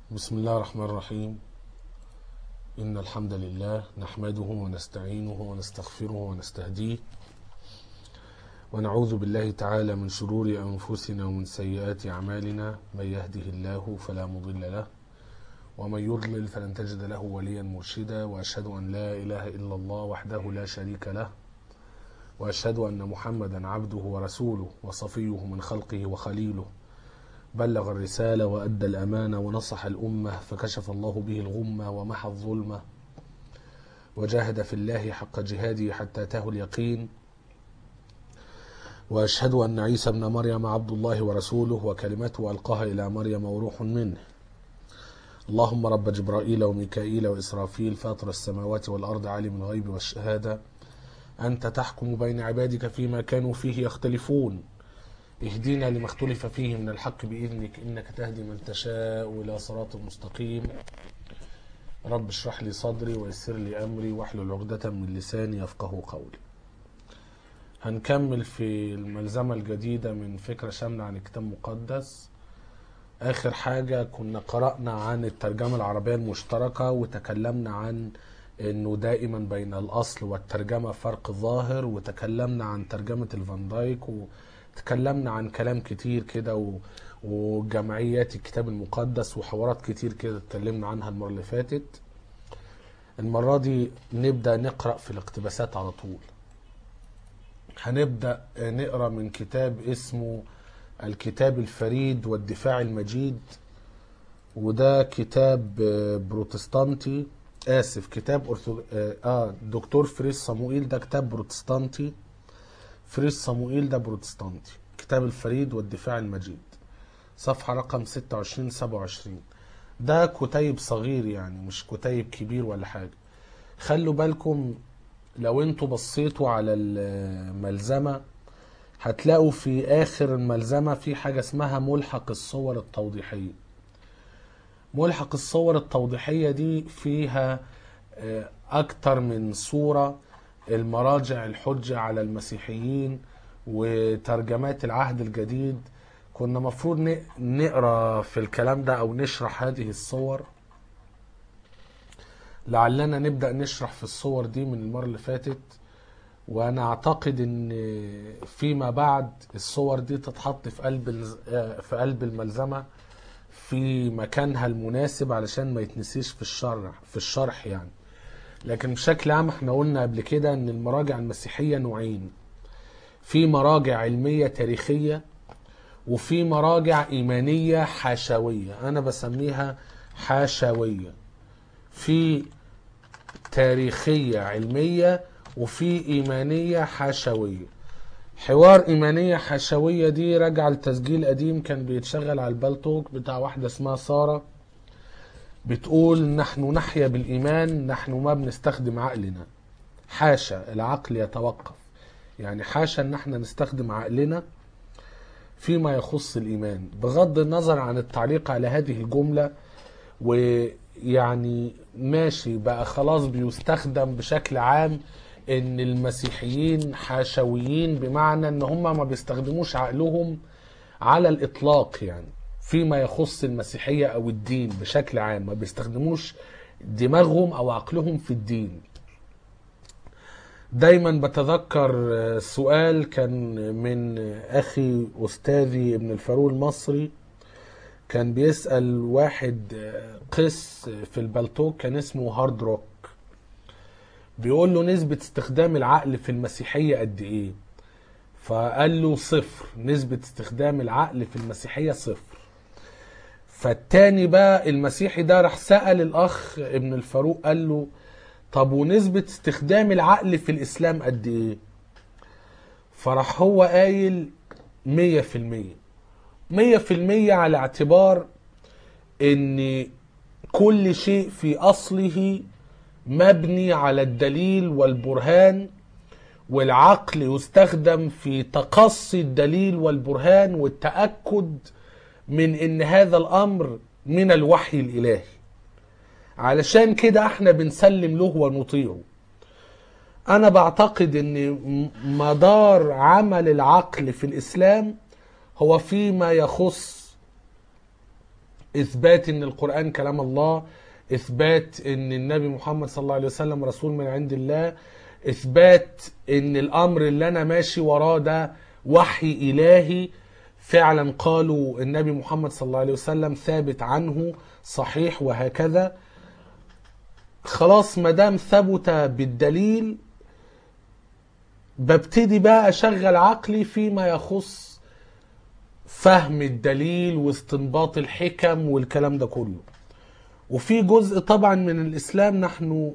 بسم الله الرحمن الرحيم إن الحمد لله نحمده ونستعينه ونستغفره ونستهديه ونعوذ بالله تعالى من شرور أنفسنا ومن سيئات أعمالنا من يهده الله فلا مضل له ومن يضلل فلن تجد له وليا مرشدا وأشهد أن لا إله إلا الله وحده لا شريك له وأشهد أن محمدا عبده ورسوله وصفيه من خلقه وخليله بلغ الرسالة وأدى الأمانة ونصح الأمة فكشف الله به الغمة ومحى الظلمة وجاهد في الله حق جهاده حتى أتاه اليقين وأشهد أن عيسى ابن مريم عبد الله ورسوله وكلمته ألقاها إلى مريم وروح منه اللهم رب جبرائيل وميكائيل وإسرافيل فاطر السماوات والأرض عالم الغيب والشهادة أنت تحكم بين عبادك فيما كانوا فيه يختلفون اهدنا لما اختلف فيه من الحق بإذنك إنك تهدي من تشاء إلى صراط مستقيم رب اشرح لي صدري ويسر لي أمري واحلل عقدة من لساني يفقه قولي هنكمل في الملزمة الجديدة من فكرة شاملة عن الكتاب المقدس آخر حاجة كنا قرأنا عن الترجمة العربية المشتركة وتكلمنا عن انه دائما بين الاصل والترجمة فرق ظاهر وتكلمنا عن ترجمة الفان دايك وتكلمنا عن كلام كتير كده و... وجمعيات الكتاب المقدس وحوارات كتير كده اتكلمنا عنها المرة اللي فاتت المرة دي نبدأ نقرأ في الاقتباسات على طول هنبدأ نقرأ من كتاب اسمه الكتاب الفريد والدفاع المجيد وده كتاب بروتستانتي اسف كتاب أرثو... اه دكتور فريس صموئيل ده كتاب بروتستانتي فريس صموئيل ده بروتستانتي كتاب الفريد والدفاع المجيد صفحة رقم 26 27 ده كتيب صغير يعني مش كتيب كبير ولا حاجة خلوا بالكم لو انتوا بصيتوا على الملزمة هتلاقوا في آخر الملزمة في حاجة اسمها ملحق الصور التوضيحية ملحق الصور التوضيحية دي فيها أكتر من صورة المراجع الحجة على المسيحيين وترجمات العهد الجديد كنا مفروض نقرا في الكلام ده أو نشرح هذه الصور لعلنا نبدأ نشرح في الصور دي من المرة اللي فاتت وأنا أعتقد إن فيما بعد الصور دي تتحط في قلب في قلب الملزمة في مكانها المناسب علشان ما يتنسيش في الشرح في الشرح يعني لكن بشكل عام احنا قلنا قبل كده ان المراجع المسيحيه نوعين في مراجع علميه تاريخيه وفي مراجع ايمانيه حاشويه انا بسميها حاشويه في تاريخيه علميه وفي ايمانيه حاشويه حوار إيمانية حشوية دي راجعة لتسجيل قديم كان بيتشغل على البلتوك بتاع واحدة اسمها سارة بتقول نحن نحيا بالإيمان نحن ما بنستخدم عقلنا حاشا العقل يتوقف يعني حاشا ان احنا نستخدم عقلنا فيما يخص الإيمان بغض النظر عن التعليق على هذه الجملة ويعني ماشي بقى خلاص بيستخدم بشكل عام ان المسيحيين حاشويين بمعنى ان هم ما بيستخدموش عقلهم على الاطلاق يعني فيما يخص المسيحيه او الدين بشكل عام ما بيستخدموش دماغهم او عقلهم في الدين دايما بتذكر سؤال كان من اخي استاذي ابن الفاروق المصري كان بيسال واحد قس في البلتوك كان اسمه هارد روك بيقول له نسبة استخدام العقل في المسيحية قد ايه فقال له صفر نسبة استخدام العقل في المسيحية صفر فالتاني بقى المسيحي ده راح سأل الأخ ابن الفاروق قال له طب ونسبة استخدام العقل في الإسلام قد ايه فراح هو قايل مية في المية مية في المية على اعتبار ان كل شيء في أصله مبني على الدليل والبرهان والعقل يستخدم في تقصي الدليل والبرهان والتأكد من ان هذا الامر من الوحي الالهي علشان كده احنا بنسلم له ونطيعه انا بعتقد ان مدار عمل العقل في الاسلام هو فيما يخص اثبات ان القران كلام الله اثبات ان النبي محمد صلى الله عليه وسلم رسول من عند الله اثبات ان الامر اللي انا ماشي وراه ده وحي الهي فعلا قالوا النبي محمد صلى الله عليه وسلم ثابت عنه صحيح وهكذا خلاص ما دام ثبت بالدليل ببتدي بقى اشغل عقلي فيما يخص فهم الدليل واستنباط الحكم والكلام ده كله وفي جزء طبعا من الاسلام نحن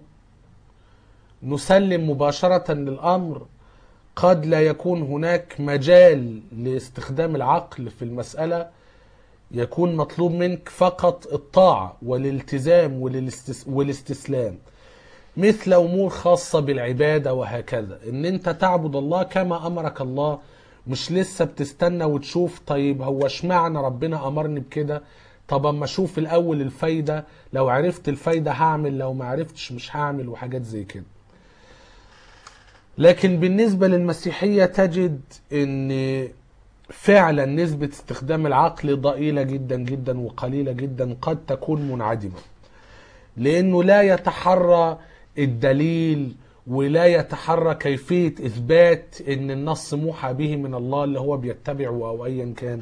نسلم مباشره للامر قد لا يكون هناك مجال لاستخدام العقل في المساله يكون مطلوب منك فقط الطاعه والالتزام والاستس- والاستسلام مثل امور خاصه بالعباده وهكذا ان انت تعبد الله كما امرك الله مش لسه بتستنى وتشوف طيب هو اشمعنى ربنا امرني بكده طب اما اشوف الاول الفايده لو عرفت الفايده هعمل لو ما عرفتش مش هعمل وحاجات زي كده لكن بالنسبه للمسيحيه تجد ان فعلا نسبه استخدام العقل ضئيله جدا جدا وقليله جدا قد تكون منعدمه لانه لا يتحرى الدليل ولا يتحرى كيفيه اثبات ان النص موحى به من الله اللي هو بيتبعه او ايا كان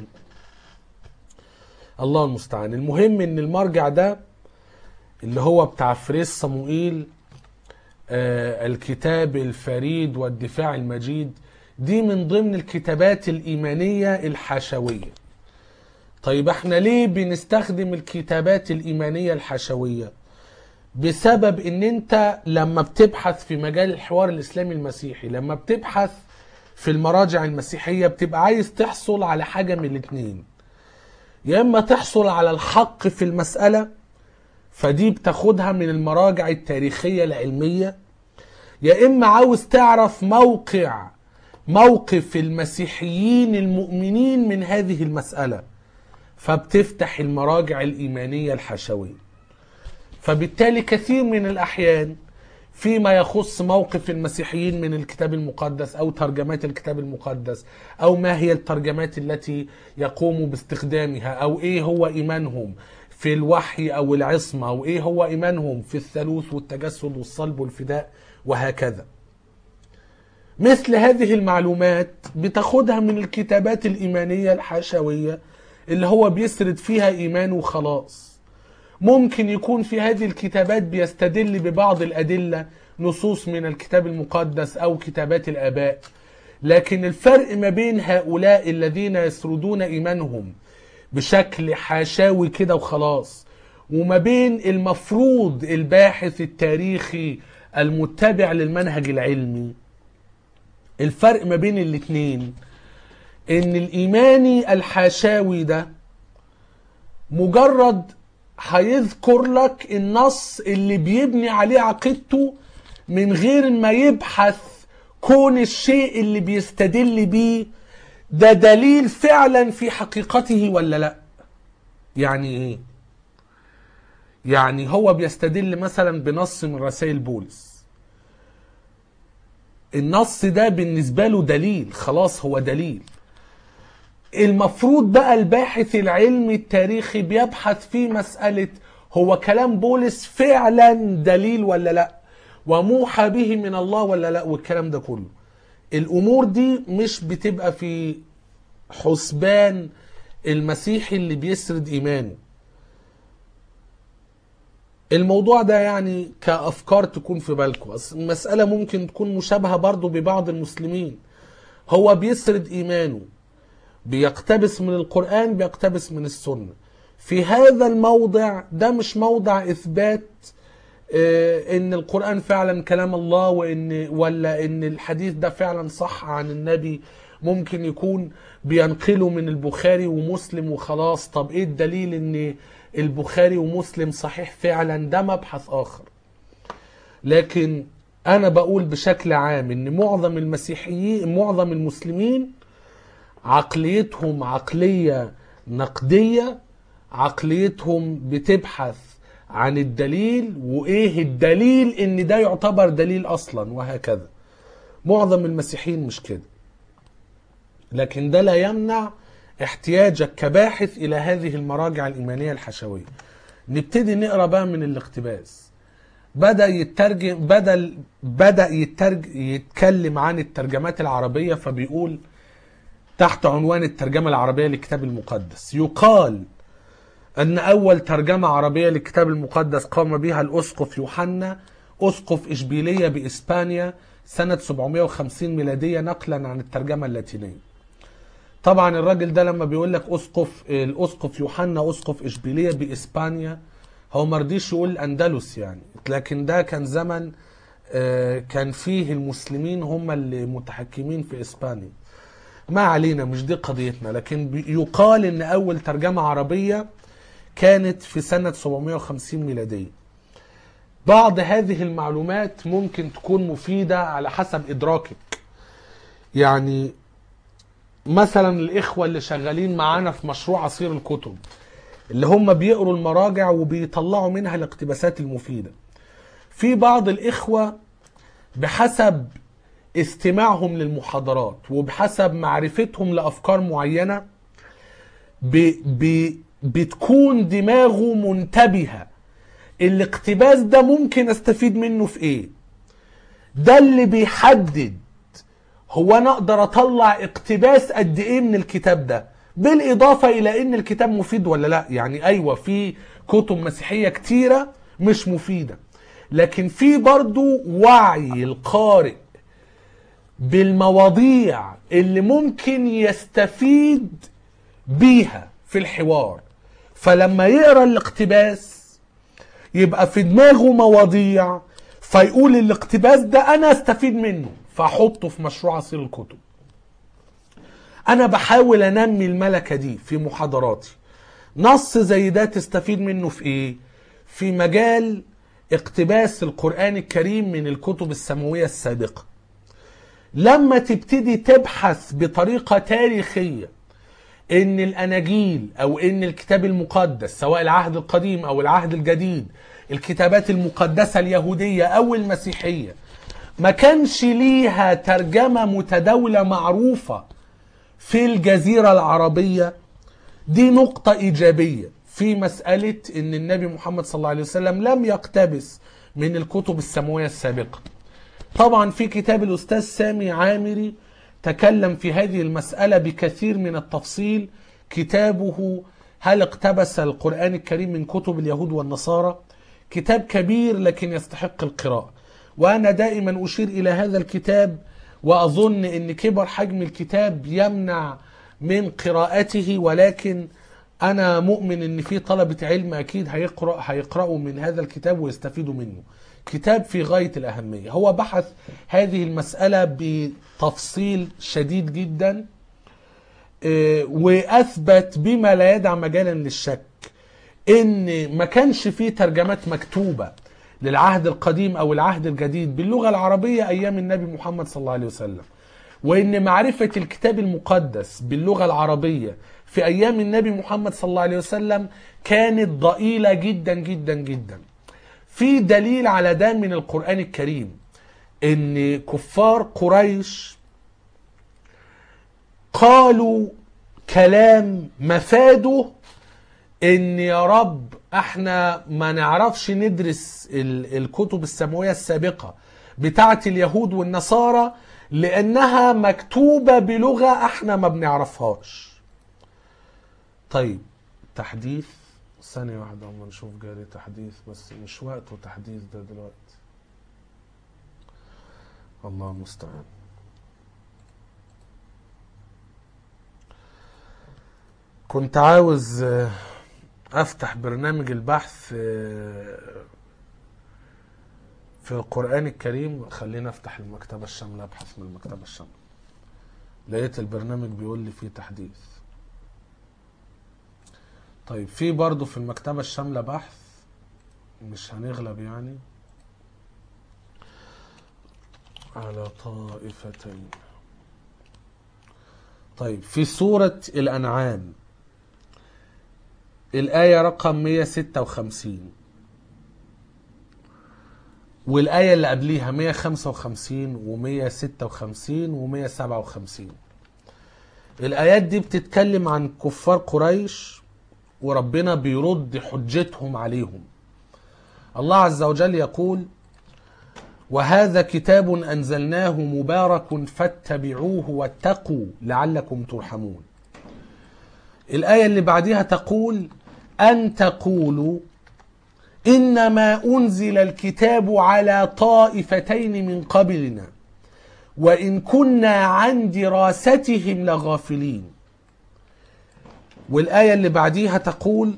الله المستعان المهم ان المرجع ده اللي هو بتاع فريس صموئيل آه الكتاب الفريد والدفاع المجيد دي من ضمن الكتابات الإيمانية الحشوية طيب احنا ليه بنستخدم الكتابات الإيمانية الحشوية بسبب ان انت لما بتبحث في مجال الحوار الإسلامي المسيحي لما بتبحث في المراجع المسيحية بتبقى عايز تحصل على حاجة من الاتنين يا اما تحصل على الحق في المسألة فدي بتاخدها من المراجع التاريخية العلمية يا اما عاوز تعرف موقع موقف المسيحيين المؤمنين من هذه المسألة فبتفتح المراجع الإيمانية الحشوية فبالتالي كثير من الأحيان فيما يخص موقف المسيحيين من الكتاب المقدس أو ترجمات الكتاب المقدس أو ما هي الترجمات التي يقوموا باستخدامها أو إيه هو إيمانهم في الوحي أو العصمة أو إيه هو إيمانهم في الثالوث والتجسد والصلب والفداء وهكذا مثل هذه المعلومات بتاخدها من الكتابات الإيمانية الحشوية اللي هو بيسرد فيها إيمانه وخلاص ممكن يكون في هذه الكتابات بيستدل ببعض الأدلة نصوص من الكتاب المقدس أو كتابات الآباء لكن الفرق ما بين هؤلاء الذين يسردون إيمانهم بشكل حاشاوي كده وخلاص وما بين المفروض الباحث التاريخي المتبع للمنهج العلمي الفرق ما بين الاتنين ان الايماني الحاشاوي ده مجرد هيذكر لك النص اللي بيبني عليه عقيدته من غير ما يبحث كون الشيء اللي بيستدل بيه ده دليل فعلا في حقيقته ولا لا يعني ايه يعني هو بيستدل مثلا بنص من رسائل بولس النص ده بالنسبة له دليل خلاص هو دليل المفروض بقى الباحث العلمي التاريخي بيبحث في مسألة هو كلام بولس فعلا دليل ولا لا وموحى به من الله ولا لا والكلام ده كله الأمور دي مش بتبقى في حسبان المسيحي اللي بيسرد إيمانه الموضوع ده يعني كأفكار تكون في بالكم أصل المسألة ممكن تكون مشابهة برضو ببعض المسلمين هو بيسرد إيمانه بيقتبس من القرآن بيقتبس من السنة في هذا الموضع ده مش موضع إثبات آه، ان القرآن فعلا كلام الله وان ولا ان الحديث ده فعلا صح عن النبي ممكن يكون بينقله من البخاري ومسلم وخلاص طب ايه الدليل ان البخاري ومسلم صحيح فعلا ده مبحث اخر لكن انا بقول بشكل عام ان معظم المسيحيين معظم المسلمين عقليتهم عقلية نقدية عقليتهم بتبحث عن الدليل وايه الدليل ان ده يعتبر دليل اصلا وهكذا معظم المسيحيين مش كده لكن ده لا يمنع احتياجك كباحث الى هذه المراجع الايمانيه الحشويه نبتدي نقرا بقى من الاقتباس بدا يترجم بدل بدا يترج يتكلم عن الترجمات العربيه فبيقول تحت عنوان الترجمه العربيه للكتاب المقدس يقال ان اول ترجمه عربيه للكتاب المقدس قام بها الاسقف يوحنا اسقف اشبيليه باسبانيا سنه 750 ميلاديه نقلا عن الترجمه اللاتينيه طبعا الراجل ده لما بيقول لك اسقف الاسقف يوحنا اسقف اشبيليه باسبانيا هو ما رضيش يقول اندلس يعني لكن ده كان زمن آه، كان فيه المسلمين هم اللي متحكمين في اسبانيا ما علينا مش دي قضيتنا لكن بي- يقال ان اول ترجمه عربيه كانت في سنه 750 ميلاديه بعض هذه المعلومات ممكن تكون مفيده على حسب ادراكك يعني مثلا الاخوه اللي شغالين معانا في مشروع عصير الكتب اللي هم بيقروا المراجع وبيطلعوا منها الاقتباسات المفيده في بعض الاخوه بحسب استماعهم للمحاضرات وبحسب معرفتهم لافكار معينه ب ب بتكون دماغه منتبهه الاقتباس ده ممكن استفيد منه في ايه ده اللي بيحدد هو انا اقدر اطلع اقتباس قد ايه من الكتاب ده بالاضافه الى ان الكتاب مفيد ولا لا يعني ايوه في كتب مسيحيه كتيره مش مفيده لكن في برضو وعي القارئ بالمواضيع اللي ممكن يستفيد بيها في الحوار فلما يقرا الاقتباس يبقى في دماغه مواضيع فيقول الاقتباس ده انا استفيد منه فاحطه في مشروع عصير الكتب انا بحاول انمي الملكه دي في محاضراتي نص زي ده تستفيد منه في ايه في مجال اقتباس القران الكريم من الكتب السماويه السابقه لما تبتدي تبحث بطريقه تاريخيه ان الاناجيل او ان الكتاب المقدس سواء العهد القديم او العهد الجديد الكتابات المقدسه اليهوديه او المسيحيه ما كانش ليها ترجمه متداوله معروفه في الجزيره العربيه دي نقطه ايجابيه في مساله ان النبي محمد صلى الله عليه وسلم لم يقتبس من الكتب السماويه السابقه طبعا في كتاب الاستاذ سامي عامري تكلم في هذه المسألة بكثير من التفصيل كتابه هل اقتبس القرآن الكريم من كتب اليهود والنصارى كتاب كبير لكن يستحق القراءة وأنا دائما أشير إلى هذا الكتاب وأظن أن كبر حجم الكتاب يمنع من قراءته ولكن أنا مؤمن أن في طلبة علم أكيد هيقرأ هيقرأوا من هذا الكتاب ويستفيدوا منه كتاب في غاية الأهمية هو بحث هذه المسألة بتفصيل شديد جدا آه، وأثبت بما لا يدع مجالا للشك إن ما كانش فيه ترجمات مكتوبة للعهد القديم أو العهد الجديد باللغة العربية أيام النبي محمد صلى الله عليه وسلم وإن معرفة الكتاب المقدس باللغة العربية في أيام النبي محمد صلى الله عليه وسلم كانت ضئيلة جدا جدا جدا في دليل على ده من القرآن الكريم ان كفار قريش قالوا كلام مفاده ان يا رب احنا ما نعرفش ندرس ال- الكتب السماوية السابقة بتاعة اليهود والنصارى لانها مكتوبة بلغة احنا ما بنعرفهاش طيب تحديث ثانية واحدة اما نشوف جاري تحديث بس مش وقته تحديث ده دلوقتي الله المستعان كنت عاوز آه، افتح برنامج البحث آه، في القرآن الكريم خلينا افتح المكتبة الشاملة ابحث من المكتبة الشاملة لقيت البرنامج بيقول لي فيه تحديث طيب في برضه في المكتبة الشاملة بحث مش هنغلب يعني على طائفتين طيب في سورة الأنعام الآية رقم 156 والآية اللي قبليها 155 و156 و157 الآيات دي بتتكلم عن كفار قريش وربنا بيرد حجتهم عليهم الله عز وجل يقول وهذا كتاب أنزلناه مبارك فاتبعوه واتقوا لعلكم ترحمون الآية اللي بعدها تقول أن تقولوا إنما أنزل الكتاب على طائفتين من قبلنا وإن كنا عن دراستهم لغافلين والآية اللي بعديها تقول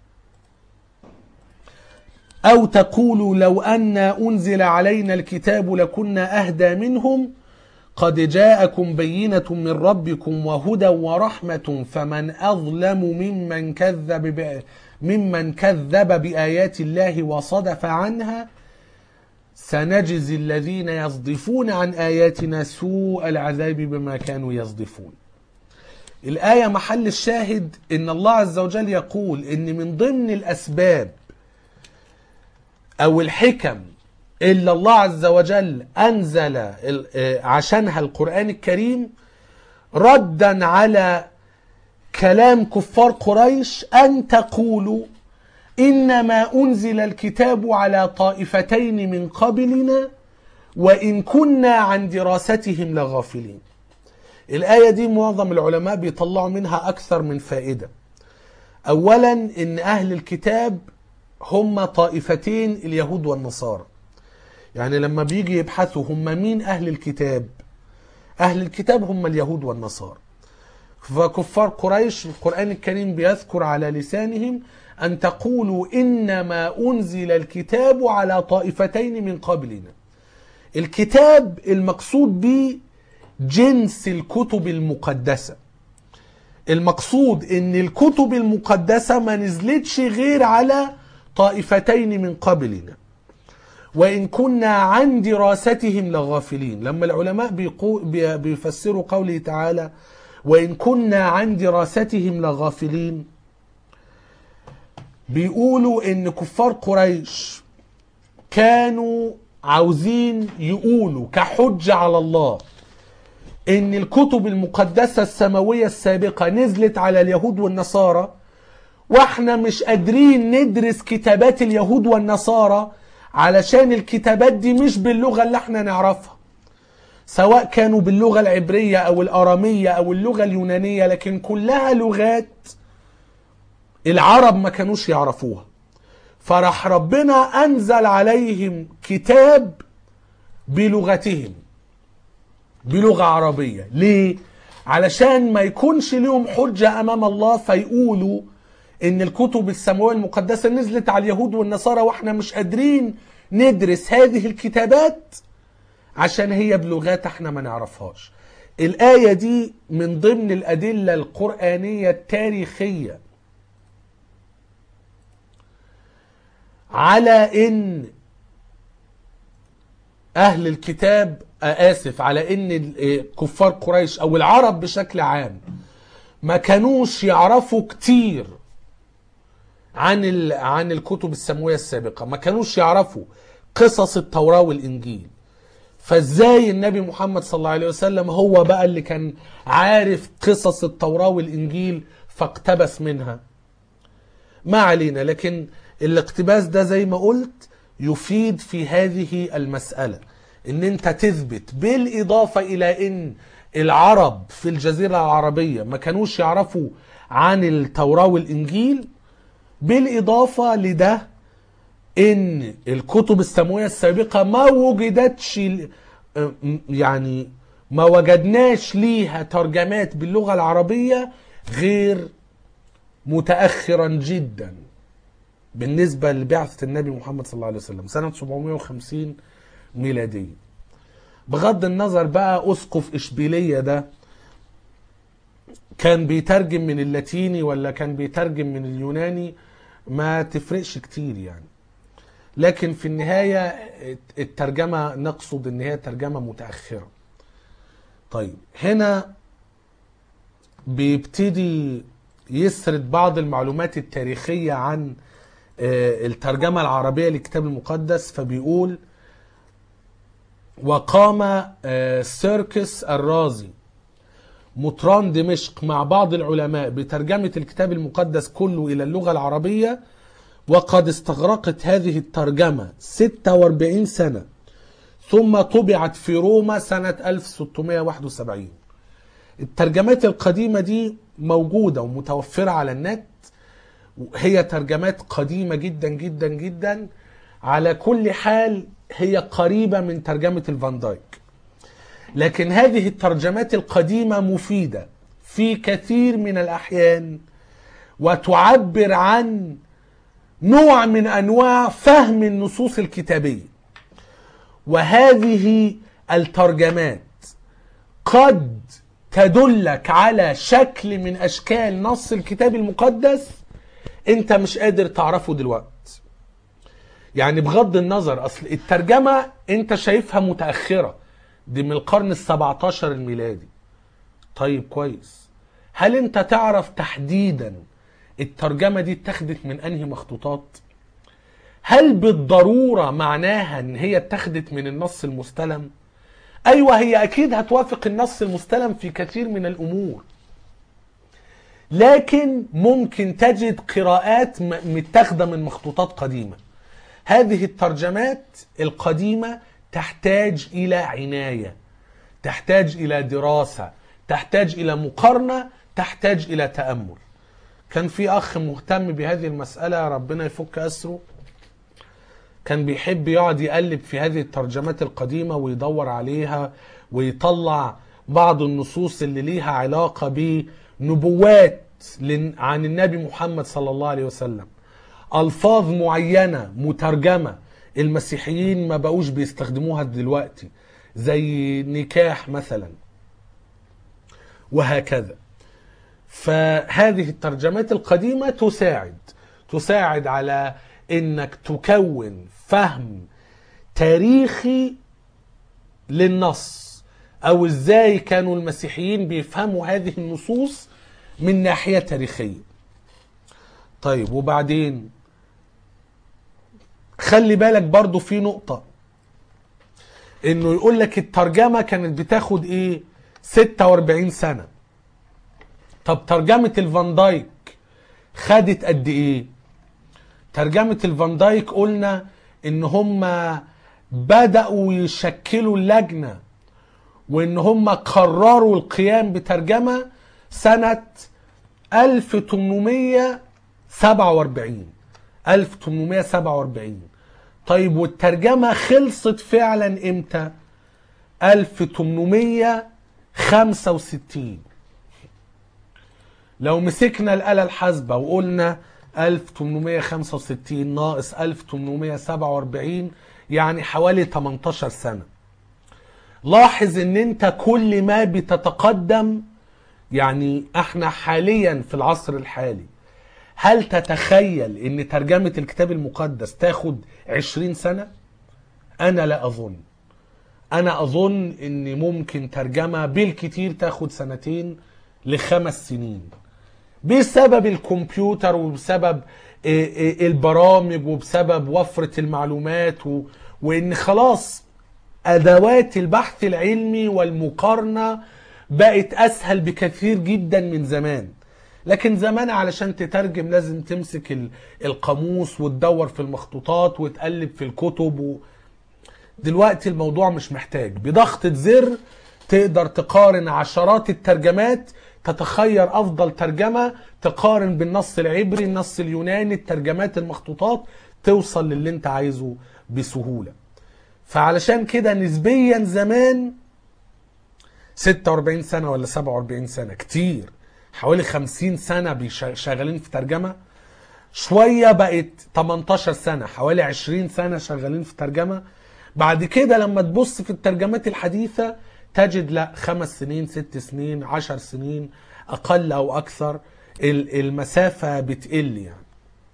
أو تقولوا لو أن أنزل علينا الكتاب لكنا أهدى منهم قد جاءكم بينة من ربكم وهدى ورحمة فمن أظلم ممن كذب ب... ممن كذب بآيات الله وصدف عنها سنجزي الذين يصدفون عن آياتنا سوء العذاب بما كانوا يصدفون الآية محل الشاهد إن الله عز وجل يقول إن من ضمن الأسباب أو الحكم اللي الله عز وجل أنزل ال- آه، عشانها القرآن الكريم ردا على كلام كفار قريش أن تقولوا إنما أنزل الكتاب على طائفتين من قبلنا وإن كنا عن دراستهم لغافلين الآية دي معظم العلماء بيطلعوا منها أكثر من فائدة أولا إن أهل الكتاب هم طائفتين اليهود والنصارى يعني لما بيجي يبحثوا هم مين أهل الكتاب أهل الكتاب هم اليهود والنصارى فكفار قريش القرآن الكريم بيذكر على لسانهم أن تقولوا إنما أنزل الكتاب على طائفتين من قبلنا الكتاب المقصود به جنس الكتب المقدسة المقصود ان الكتب المقدسة ما نزلتش غير على طائفتين من قبلنا وإن كنا عن دراستهم لغافلين لما العلماء بيقو بي- بيفسروا قوله تعالى وإن كنا عن دراستهم لغافلين بيقولوا إن كفار قريش كانوا عاوزين يقولوا كحجة على الله ان الكتب المقدسة السماوية السابقة نزلت على اليهود والنصارى واحنا مش قادرين ندرس كتابات اليهود والنصارى علشان الكتابات دي مش باللغة اللي احنا نعرفها سواء كانوا باللغة العبرية او الارامية او اللغة اليونانية لكن كلها لغات العرب ما كانوش يعرفوها فراح ربنا انزل عليهم كتاب بلغتهم بلغة عربية ليه؟ علشان ما يكونش لهم حجة أمام الله فيقولوا إن الكتب السماوية المقدسة نزلت على اليهود والنصارى وإحنا مش قادرين ندرس هذه الكتابات عشان هي بلغات إحنا ما نعرفهاش الآية دي من ضمن الأدلة القرآنية التاريخية على إن اهل الكتاب آه، اسف على ان ال- آه، كفار قريش او العرب بشكل عام ما كانوش يعرفوا كتير عن ال... عن الكتب السماويه السابقه ما كانوش يعرفوا قصص التوراه والانجيل فازاي النبي محمد صلى الله عليه وسلم هو بقى اللي كان عارف قصص التوراه والانجيل فاقتبس منها ما علينا لكن الاقتباس ده زي ما قلت يفيد في هذه المسألة ان انت تثبت بالاضافة الى ان العرب في الجزيرة العربية ما كانوش يعرفوا عن التوراة والانجيل بالاضافة لده ان الكتب السماوية السابقة ما وجدتش يعني ما وجدناش ليها ترجمات باللغة العربية غير متأخرا جدا بالنسبة لبعثة النبي محمد صلى الله عليه وسلم سنة 750 ميلادية بغض النظر بقى أسقف إشبيلية ده كان بيترجم من اللاتيني ولا كان بيترجم من اليوناني ما تفرقش كتير يعني لكن في النهاية الترجمة نقصد ان هي ترجمة متأخرة طيب هنا بيبتدي يسرد بعض المعلومات التاريخية عن آه، الترجمة العربية للكتاب المقدس فبيقول وقام آه، سيركس الرازي مطران دمشق مع بعض العلماء بترجمة الكتاب المقدس كله إلى اللغة العربية وقد استغرقت هذه الترجمة 46 سنة ثم طبعت في روما سنة 1671 الترجمات القديمة دي موجودة ومتوفرة على النت هي ترجمات قديمة جدا جدا جدا على كل حال هي قريبة من ترجمة الفان دايك لكن هذه الترجمات القديمة مفيدة في كثير من الأحيان وتعبر عن نوع من أنواع فهم النصوص الكتابية وهذه الترجمات قد تدلك على شكل من أشكال نص الكتاب المقدس أنت مش قادر تعرفه دلوقتي يعني بغض النظر أصل الترجمة أنت شايفها متأخرة دي من القرن السبعتاشر الميلادي طيب كويس هل انت تعرف تحديدا الترجمة دي اتخذت من انهي مخطوطات هل بالضرورة معناها ان هي اتخذت من النص المستلم ايوه هي اكيد هتوافق النص المستلم في كثير من الامور لكن ممكن تجد قراءات م- متاخده من مخطوطات قديمه هذه الترجمات القديمه تحتاج الى عنايه تحتاج الى دراسه تحتاج الى مقارنه تحتاج الى تامل كان في اخ مهتم بهذه المساله ربنا يفك اسره كان بيحب يقعد يقلب في هذه الترجمات القديمة ويدور عليها ويطلع بعض النصوص اللي ليها علاقة بنبوات لن- عن النبي محمد صلى الله عليه وسلم ألفاظ معينة مترجمة المسيحيين ما بقوش بيستخدموها دلوقتي زي نكاح مثلا وهكذا فهذه الترجمات القديمة تساعد تساعد على انك تكون فهم تاريخي للنص او ازاي كانوا المسيحيين بيفهموا هذه النصوص من ناحية تاريخية طيب وبعدين خلي بالك برضو في نقطة انه يقول لك الترجمة كانت بتاخد ايه 46 سنة طب ترجمة الفان دايك خدت قد ايه ترجمة الفان دايك قلنا ان هم بدأوا يشكلوا اللجنة وان هم قرروا القيام بترجمة سنة 1847 1847 طيب والترجمة خلصت فعلا امتى 1865 لو مسكنا الآلة الحاسبة وقلنا 1865 ناقص 1847 يعني حوالي 18 سنة لاحظ ان انت كل ما بتتقدم يعني احنا حاليا في العصر الحالي هل تتخيل ان ترجمة الكتاب المقدس تاخد 20 سنة انا لا اظن انا اظن ان ممكن ترجمة بالكتير تاخد سنتين لخمس سنين بسبب الكمبيوتر وبسبب إيه إيه البرامج وبسبب وفرة المعلومات و... وان خلاص ادوات البحث العلمي والمقارنة بقت اسهل بكثير جدا من زمان لكن زمان علشان تترجم لازم تمسك ال- القاموس وتدور في المخطوطات وتقلب في الكتب و... دلوقتي الموضوع مش محتاج بضغطة زر تقدر تقارن عشرات الترجمات تتخير افضل ترجمة تقارن بالنص العبري النص اليوناني الترجمات المخطوطات توصل للي انت عايزه بسهولة فعلشان كده نسبيا زمان 46 سنة ولا 47 سنة كتير حوالي 50 سنة بيش- شغالين في ترجمة شوية بقت 18 سنة حوالي 20 سنة شغالين في ترجمة بعد كده لما تبص في الترجمات الحديثة تجد لا خمس سنين ست سنين عشر سنين أقل أو أكثر ال- المسافة بتقل يعني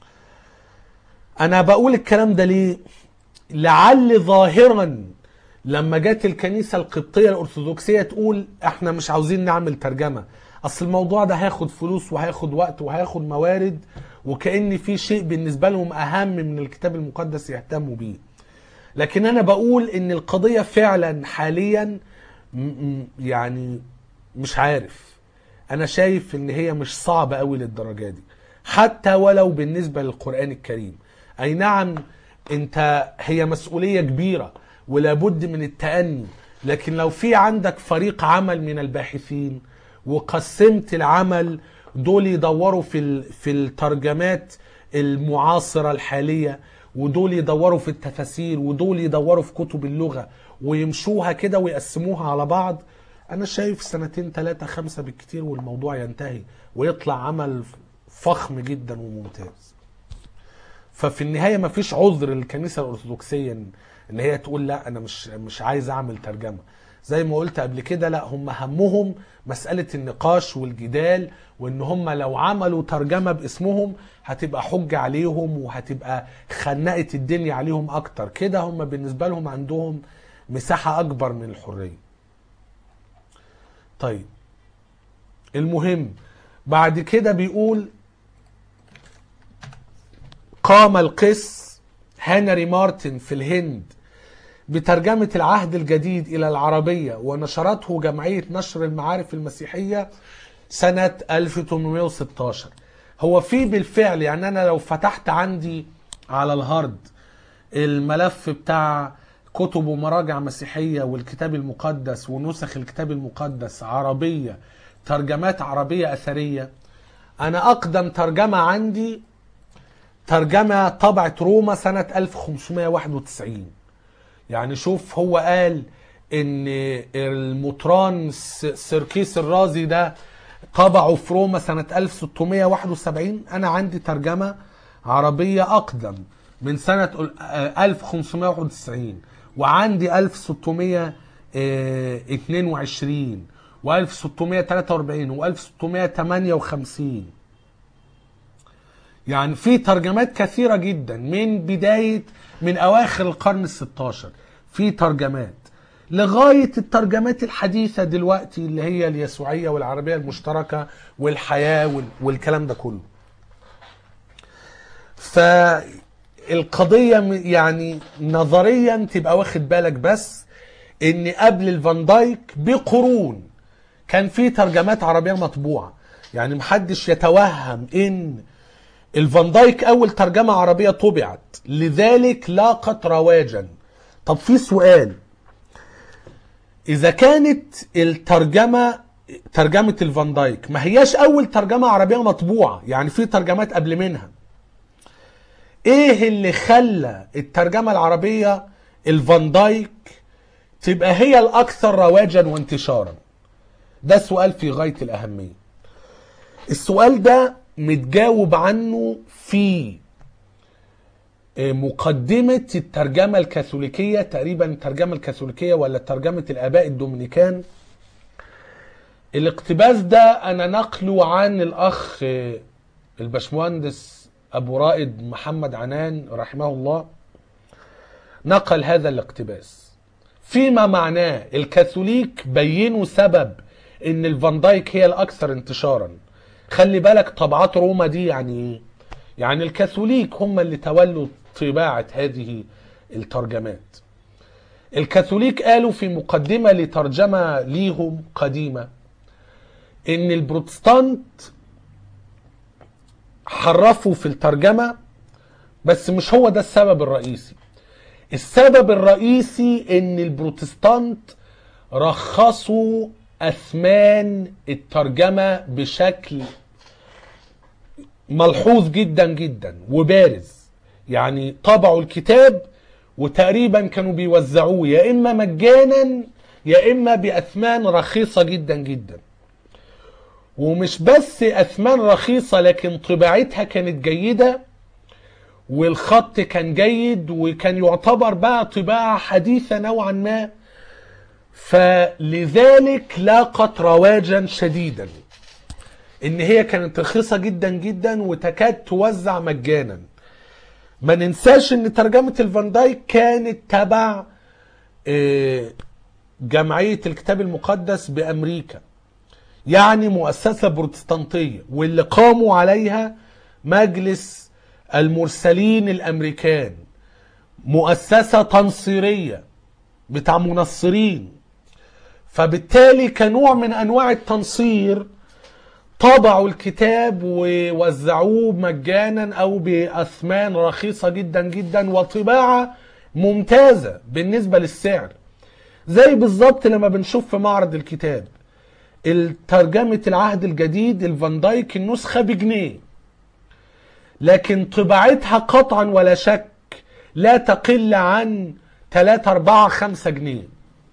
أنا بقول الكلام ده ليه لعل ظاهرا لما جت الكنيسة القبطية الأرثوذكسية تقول احنا مش عاوزين نعمل ترجمة أصل الموضوع ده هياخد فلوس وهياخد وقت وهياخد موارد وكأن في شيء بالنسبة لهم أهم من الكتاب المقدس يهتموا بيه لكن أنا بقول إن القضية فعلا حاليا م- م- يعني مش عارف انا شايف ان هي مش صعبة قوي للدرجة دي حتى ولو بالنسبة للقرآن الكريم اي نعم انت هي مسؤولية كبيرة ولابد من التأني لكن لو في عندك فريق عمل من الباحثين وقسمت العمل دول يدوروا في ال- في الترجمات المعاصرة الحالية ودول يدوروا في التفاسير ودول يدوروا في كتب اللغة ويمشوها كده ويقسموها على بعض انا شايف سنتين ثلاثة خمسة بالكتير والموضوع ينتهي ويطلع عمل فخم جدا وممتاز ففي النهايه ما فيش عذر للكنيسه الارثوذكسيه ان إن هي تقول لا انا مش مش عايز اعمل ترجمه زي ما قلت قبل كده لا هم همهم مساله النقاش والجدال وان هم لو عملوا ترجمه باسمهم هتبقى حجه عليهم وهتبقى خنقت الدنيا عليهم اكتر كده هم بالنسبه لهم عندهم مساحه اكبر من الحريه طيب المهم بعد كده بيقول قام القس هنري مارتن في الهند بترجمة العهد الجديد إلى العربية ونشرته جمعية نشر المعارف المسيحية سنة 1816 هو في بالفعل يعني أنا لو فتحت عندي على الهارد الملف بتاع كتب ومراجع مسيحية والكتاب المقدس ونسخ الكتاب المقدس عربية ترجمات عربية أثرية أنا أقدم ترجمة عندي ترجمة طبعة روما سنة 1591 يعني شوف هو قال ان المطران س- سيركيس الرازي ده طبعه في روما سنة 1671 انا عندي ترجمة عربية اقدم من سنة ال- آه، 1591 وعندي 1622 و1643 و1658 يعني في ترجمات كثيرة جدا من بداية من أواخر القرن الستاشر في ترجمات لغاية الترجمات الحديثة دلوقتي اللي هي اليسوعية والعربية المشتركة والحياة وال- والكلام ده كله فالقضية م- يعني نظريا تبقى واخد بالك بس ان قبل الفان دايك بقرون كان في ترجمات عربية مطبوعة يعني محدش يتوهم ان الفان دايك اول ترجمة عربية طبعت لذلك لاقت رواجا طب في سؤال اذا كانت الترجمة ترجمة الفان دايك ما هياش اول ترجمة عربية مطبوعة يعني في ترجمات قبل منها ايه اللي خلى الترجمة العربية الفان دايك تبقى هي الاكثر رواجا وانتشارا ده سؤال في غاية الاهمية السؤال ده متجاوب عنه في مقدمة الترجمة الكاثوليكية تقريبا الترجمة الكاثوليكية ولا ترجمة الآباء الدومينيكان الاقتباس ده أنا نقله عن الأخ البشمهندس أبو رائد محمد عنان رحمه الله نقل هذا الاقتباس فيما معناه الكاثوليك بينوا سبب ان الفان دايك هي الاكثر انتشارا خلي بالك طبعات روما دي يعني ايه يعني الكاثوليك هم اللي تولوا طباعة هذه الترجمات الكاثوليك قالوا في مقدمة لترجمة ليهم قديمة ان البروتستانت حرفوا في الترجمة بس مش هو ده السبب الرئيسي السبب الرئيسي ان البروتستانت رخصوا اثمان الترجمة بشكل ملحوظ جدا جدا وبارز يعني طبعوا الكتاب وتقريبا كانوا بيوزعوه يا اما مجانا يا اما باثمان رخيصة جدا جدا ومش بس اثمان رخيصة لكن طباعتها كانت جيدة والخط كان جيد وكان يعتبر بقى طباعة حديثة نوعا ما فلذلك لاقت رواجا شديدا ان هي كانت رخيصة جدا جدا وتكاد توزع مجانا ما ننساش ان ترجمة الفان دايك كانت تبع آه، جمعية الكتاب المقدس بامريكا يعني مؤسسة بروتستانتية واللي قاموا عليها مجلس المرسلين الامريكان مؤسسة تنصيرية بتاع منصرين فبالتالي كنوع من انواع التنصير طبعوا الكتاب ووزعوه مجانا او باثمان رخيصه جدا جدا وطباعه ممتازه بالنسبه للسعر زي بالظبط لما بنشوف في معرض الكتاب ترجمه العهد الجديد الفان دايك النسخه بجنيه لكن طباعتها قطعا ولا شك لا تقل عن 3 4 5 جنيه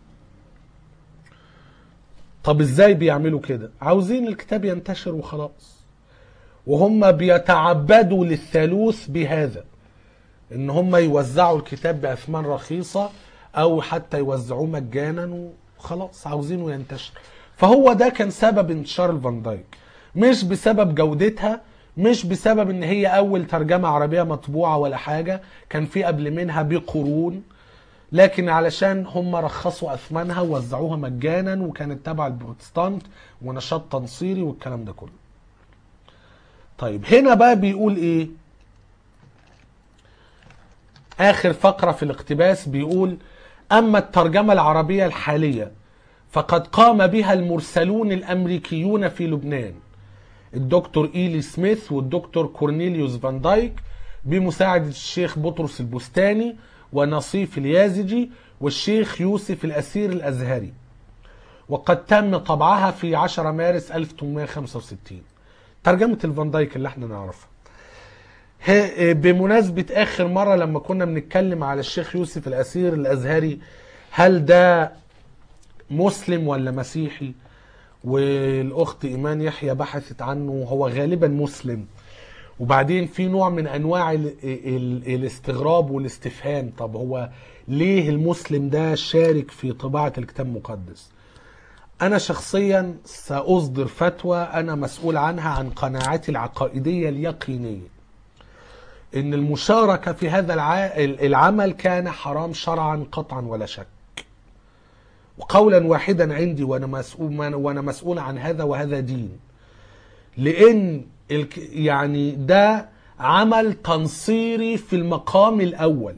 طب ازاي بيعملوا كده عاوزين الكتاب ينتشر وخلاص وهم بيتعبدوا للثالوث بهذا ان هم يوزعوا الكتاب باثمان رخيصه او حتى يوزعوه مجانا وخلاص عاوزينه ينتشر فهو ده كان سبب انتشار الفان دايك مش بسبب جودتها مش بسبب ان هي اول ترجمه عربيه مطبوعه ولا حاجه كان في قبل منها بقرون لكن علشان هم رخصوا اثمانها ووزعوها مجانا وكانت تبع البروتستانت ونشاط تنصيري والكلام ده كله طيب هنا بقى بيقول ايه اخر فقره في الاقتباس بيقول اما الترجمه العربيه الحاليه فقد قام بها المرسلون الامريكيون في لبنان الدكتور ايلي سميث والدكتور كورنيليوس فان دايك بمساعده الشيخ بطرس البستاني ونصيف اليازجي والشيخ يوسف الأسير الأزهري وقد تم طبعها في 10 مارس 1865 ترجمة الفان دايك اللي احنا نعرفها بمناسبة آخر مرة لما كنا بنتكلم على الشيخ يوسف الأسير الأزهري هل ده مسلم ولا مسيحي والأخت إيمان يحيى بحثت عنه هو غالبا مسلم وبعدين في نوع من انواع ال ال الاستغراب والاستفهام طب هو ليه المسلم ده شارك في طباعه الكتاب المقدس انا شخصيا ساصدر فتوى انا مسؤول عنها عن قناعاتي العقائديه اليقينيه ان المشاركه في هذا العمل كان حرام شرعا قطعا ولا شك وقولا واحدا عندي وانا مسؤول وانا مسؤول عن هذا وهذا دين لان يعني ده عمل تنصيري في المقام الاول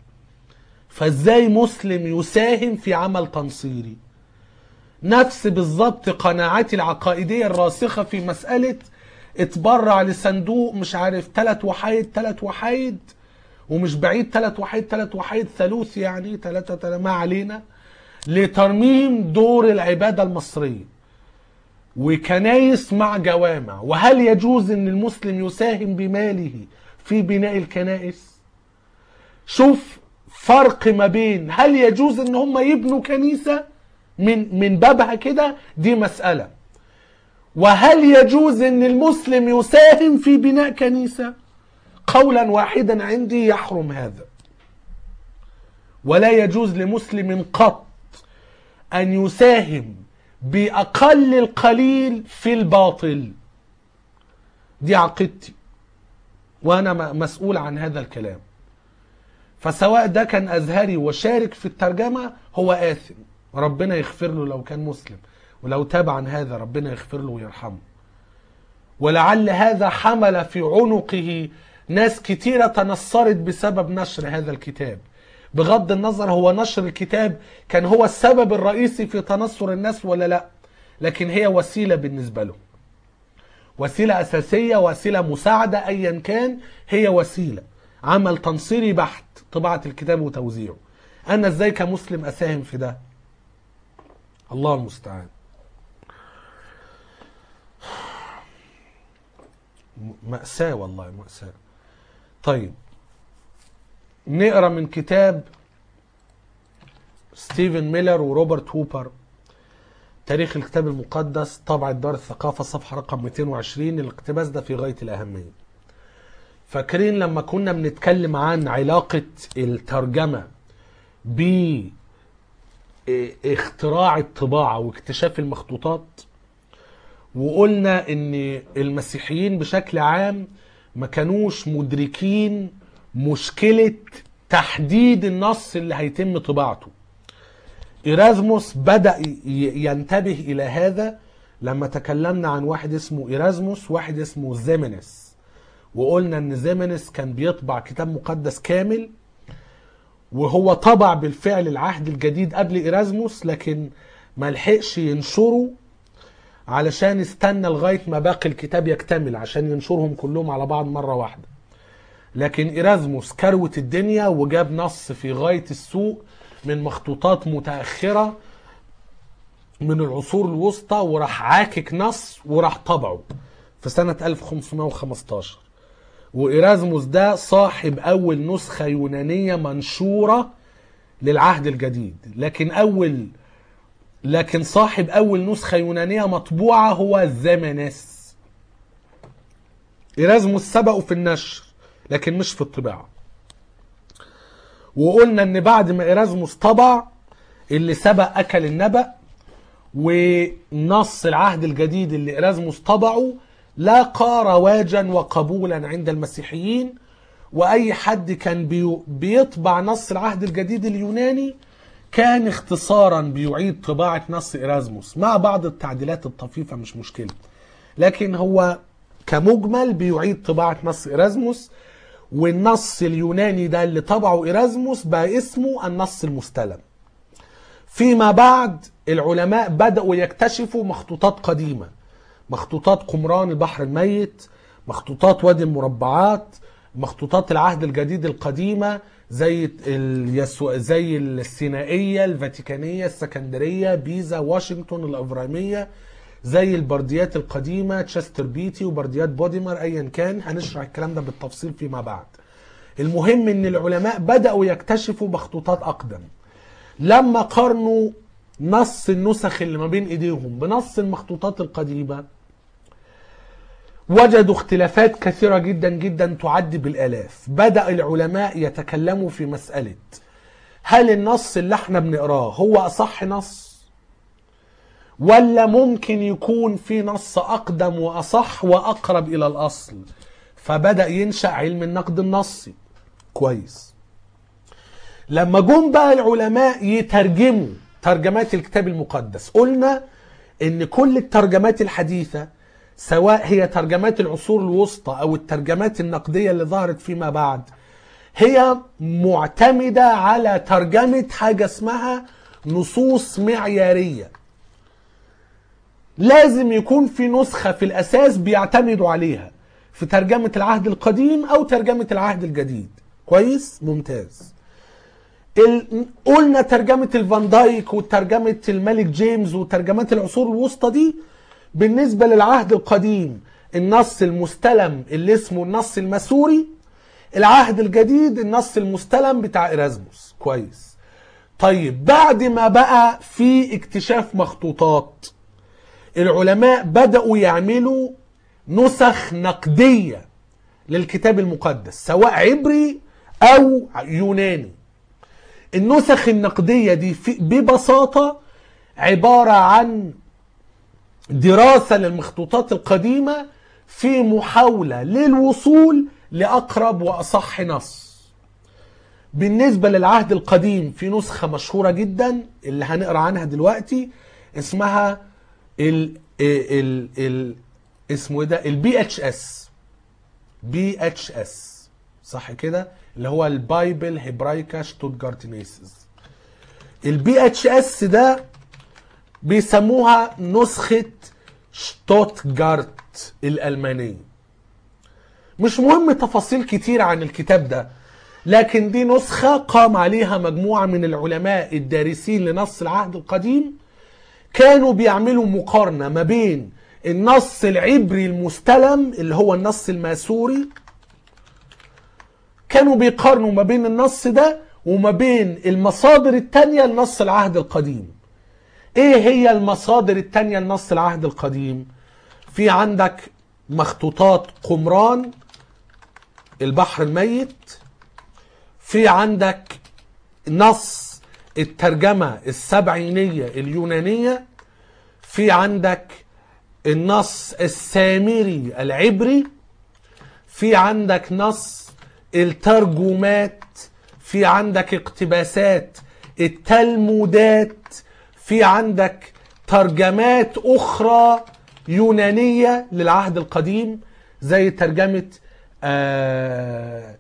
فازاي مسلم يساهم في عمل تنصيري نفس بالظبط قناعاتي العقائدية الراسخة في مسألة اتبرع لصندوق مش عارف تلات وحايد تلات وحايد ومش بعيد تلات وحايد تلات وحايد ثالوث يعني تلاتة تلاتة ما علينا لترميم دور العبادة المصرية وكنايس مع جوامع وهل يجوز ان المسلم يساهم بماله في بناء الكنائس شوف فرق ما بين هل يجوز ان هم يبنوا كنيسة من من بابها كده دي مسألة وهل يجوز ان المسلم يساهم في بناء كنيسة قولا واحدا عندي يحرم هذا ولا يجوز لمسلم قط ان يساهم باقل القليل في الباطل دي عقيدتي وانا مسؤول عن هذا الكلام فسواء ده كان ازهري وشارك في الترجمه هو اثم ربنا يغفر له لو كان مسلم ولو تاب عن هذا ربنا يغفر له ويرحمه ولعل هذا حمل في عنقه ناس كتيرة تنصرت بسبب نشر هذا الكتاب بغض النظر هو نشر الكتاب كان هو السبب الرئيسي في تنصر الناس ولا لا لكن هي وسيلة بالنسبة له وسيلة أساسية وسيلة مساعدة أيا كان هي وسيلة عمل تنصيري بحت طباعة الكتاب وتوزيعه أنا إزاي كمسلم أساهم في ده الله المستعان مأساة والله مأساة طيب نقرا من كتاب ستيفن ميلر وروبرت هوبر تاريخ الكتاب المقدس طبعة دار الثقافة صفحة رقم 220 الاقتباس ده في غاية الأهمية فاكرين لما كنا بنتكلم عن علاقة الترجمة باختراع الطباعة واكتشاف المخطوطات وقلنا ان المسيحيين بشكل عام ما كانوش مدركين مشكلة تحديد النص اللي هيتم طباعته إيرازموس بدأ ينتبه إلى هذا لما تكلمنا عن واحد اسمه إيرازموس واحد اسمه زيمينس وقلنا ان زيمينس كان بيطبع كتاب مقدس كامل وهو طبع بالفعل العهد الجديد قبل إيرازموس لكن ما لحقش ينشره علشان استنى لغايه ما باقي الكتاب يكتمل عشان ينشرهم كلهم على بعض مره واحده لكن ايرازموس كروت الدنيا وجاب نص في غايه السوء من مخطوطات متاخره من العصور الوسطى وراح عاكك نص وراح طبعه في سنه 1515 وإيرازموس ده صاحب أول نسخة يونانية منشورة للعهد الجديد لكن أول لكن صاحب أول نسخة يونانية مطبوعة هو زمنس إيرازموس سبقه في النشر لكن مش في الطباعة وقلنا ان بعد ما إيرازموس طبع اللي سبق أكل النبأ ونص العهد الجديد اللي إيرازموس طبعه لاقى رواجا وقبولا عند المسيحيين واي حد كان بي- بيطبع نص العهد الجديد اليوناني كان اختصارا بيعيد طباعة نص إيرازموس مع بعض التعديلات الطفيفة مش مشكلة لكن هو كمجمل بيعيد طباعة نص إيرازموس والنص اليوناني ده اللي طبعه إيرازموس بقى اسمه النص المستلم فيما بعد العلماء بدأوا يكتشفوا مخطوطات قديمة مخطوطات قمران البحر الميت مخطوطات وادي المربعات مخطوطات العهد الجديد القديمة زي اليسو... زي السينائية الفاتيكانية السكندرية بيزا واشنطن الأفرامية زي البرديات القديمة تشستر بيتي وبرديات بوديمر أيا كان هنشرح الكلام ده بالتفصيل فيما بعد المهم ان العلماء بدأوا يكتشفوا مخطوطات أقدم لما قارنوا نص النسخ اللي ما بين ايديهم بنص المخطوطات القديمة وجدوا اختلافات كثيرة جدا جدا تعد بالآلاف بدأ العلماء يتكلموا في مسألة هل النص اللي احنا بنقراه هو أصح نص ولا ممكن يكون في نص أقدم وأصح وأقرب إلى الأصل فبدأ ينشأ علم النقد النصي كويس لما جم بقى العلماء يترجموا ترجمات الكتاب المقدس قلنا ان كل الترجمات الحديثة سواء هي ترجمات العصور الوسطى او الترجمات النقدية اللي ظهرت فيما بعد هي معتمدة على ترجمة حاجة اسمها نصوص معيارية لازم يكون في نسخة في الأساس بيعتمدوا عليها في ترجمة العهد القديم أو ترجمة العهد الجديد كويس ممتاز ال... قلنا ترجمة الفان دايك وترجمة الملك جيمس وترجمات العصور الوسطى دي بالنسبة للعهد القديم النص المستلم اللي اسمه النص المسوري العهد الجديد النص المستلم بتاع إيرازموس كويس طيب بعد ما بقى في اكتشاف مخطوطات العلماء بدأوا يعملوا نسخ نقدية للكتاب المقدس سواء عبري أو يوناني النسخ النقدية دي في ببساطة عبارة عن دراسة للمخطوطات القديمة في محاولة للوصول لأقرب وأصح نص بالنسبة للعهد القديم في نسخة مشهورة جدا اللي هنقرأ عنها دلوقتي اسمها ال ال ال اسمه ايه ده البي اتش اس بي اتش اس صح كده اللي هو البايبل هيبرايكا شتوتجارتنيسز البي اتش اس ده بيسموها نسخة شتوتجارت الألمانية مش مهم تفاصيل كتير عن الكتاب ده لكن دي نسخة قام عليها مجموعة من العلماء الدارسين لنص العهد القديم كانوا بيعملوا مقارنة ما بين النص العبري المستلم اللي هو النص الماسوري كانوا بيقارنوا ما بين النص ده وما بين المصادر التانية لنص العهد القديم ايه هي المصادر التانية لنص العهد القديم في عندك مخطوطات قمران البحر الميت في عندك نص الترجمة السبعينية اليونانية في عندك النص السامري العبري في عندك نص الترجمات في عندك اقتباسات التلمودات في عندك ترجمات أخرى يونانية للعهد القديم زي ترجمة آه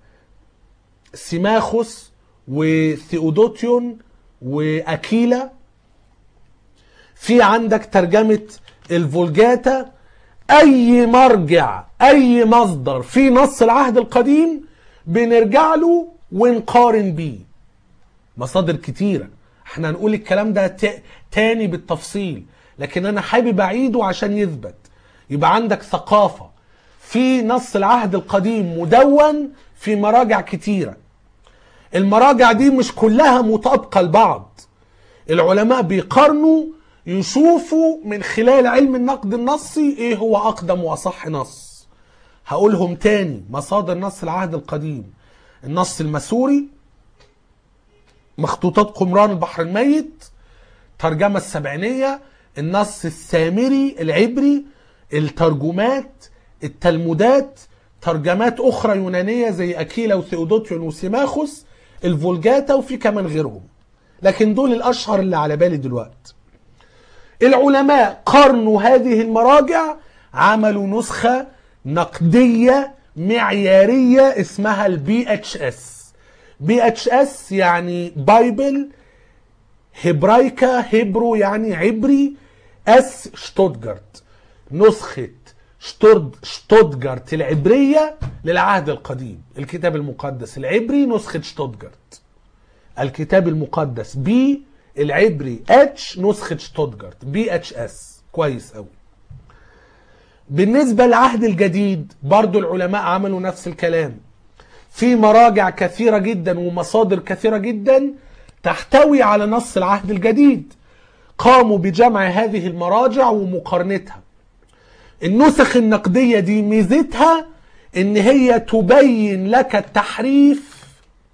سيماخوس وثيودوتيون وأكيلا في عندك ترجمة الفولجاتا اي مرجع اي مصدر في نص العهد القديم بنرجع له ونقارن بيه مصادر كتيرة احنا هنقول الكلام ده ت- تاني بالتفصيل لكن انا حابب اعيده عشان يثبت يبقى عندك ثقافة في نص العهد القديم مدون في مراجع كتيرة المراجع دي مش كلها مطابقة لبعض العلماء بيقارنوا يشوفوا من خلال علم النقد النصي ايه هو اقدم واصح نص هقولهم تاني مصادر نص العهد القديم النص المسوري مخطوطات قمران البحر الميت ترجمة السبعينية النص السامري العبري الترجمات التلمودات ترجمات أخرى يونانية زي أكيلا وثيودوتيون وسيماخوس الفولجاتا وفي كمان غيرهم لكن دول الأشهر اللي على بالي دلوقتي العلماء قارنوا هذه المراجع عملوا نسخة نقدية معيارية اسمها البي اتش اس بي اتش اس يعني بايبل هبرايكا هبرو يعني عبري اس شتوتجارت نسخة شتورد شتوتجارت العبرية للعهد القديم الكتاب المقدس العبري نسخة شتوتجارت الكتاب المقدس بي العبري اتش نسخة شتوتجارت بي اتش اس كويس قوي بالنسبة للعهد الجديد برضو العلماء عملوا نفس الكلام في مراجع كثيرة جدا ومصادر كثيرة جدا تحتوي على نص العهد الجديد قاموا بجمع هذه المراجع ومقارنتها النسخ النقدية دي ميزتها ان هي تبين لك التحريف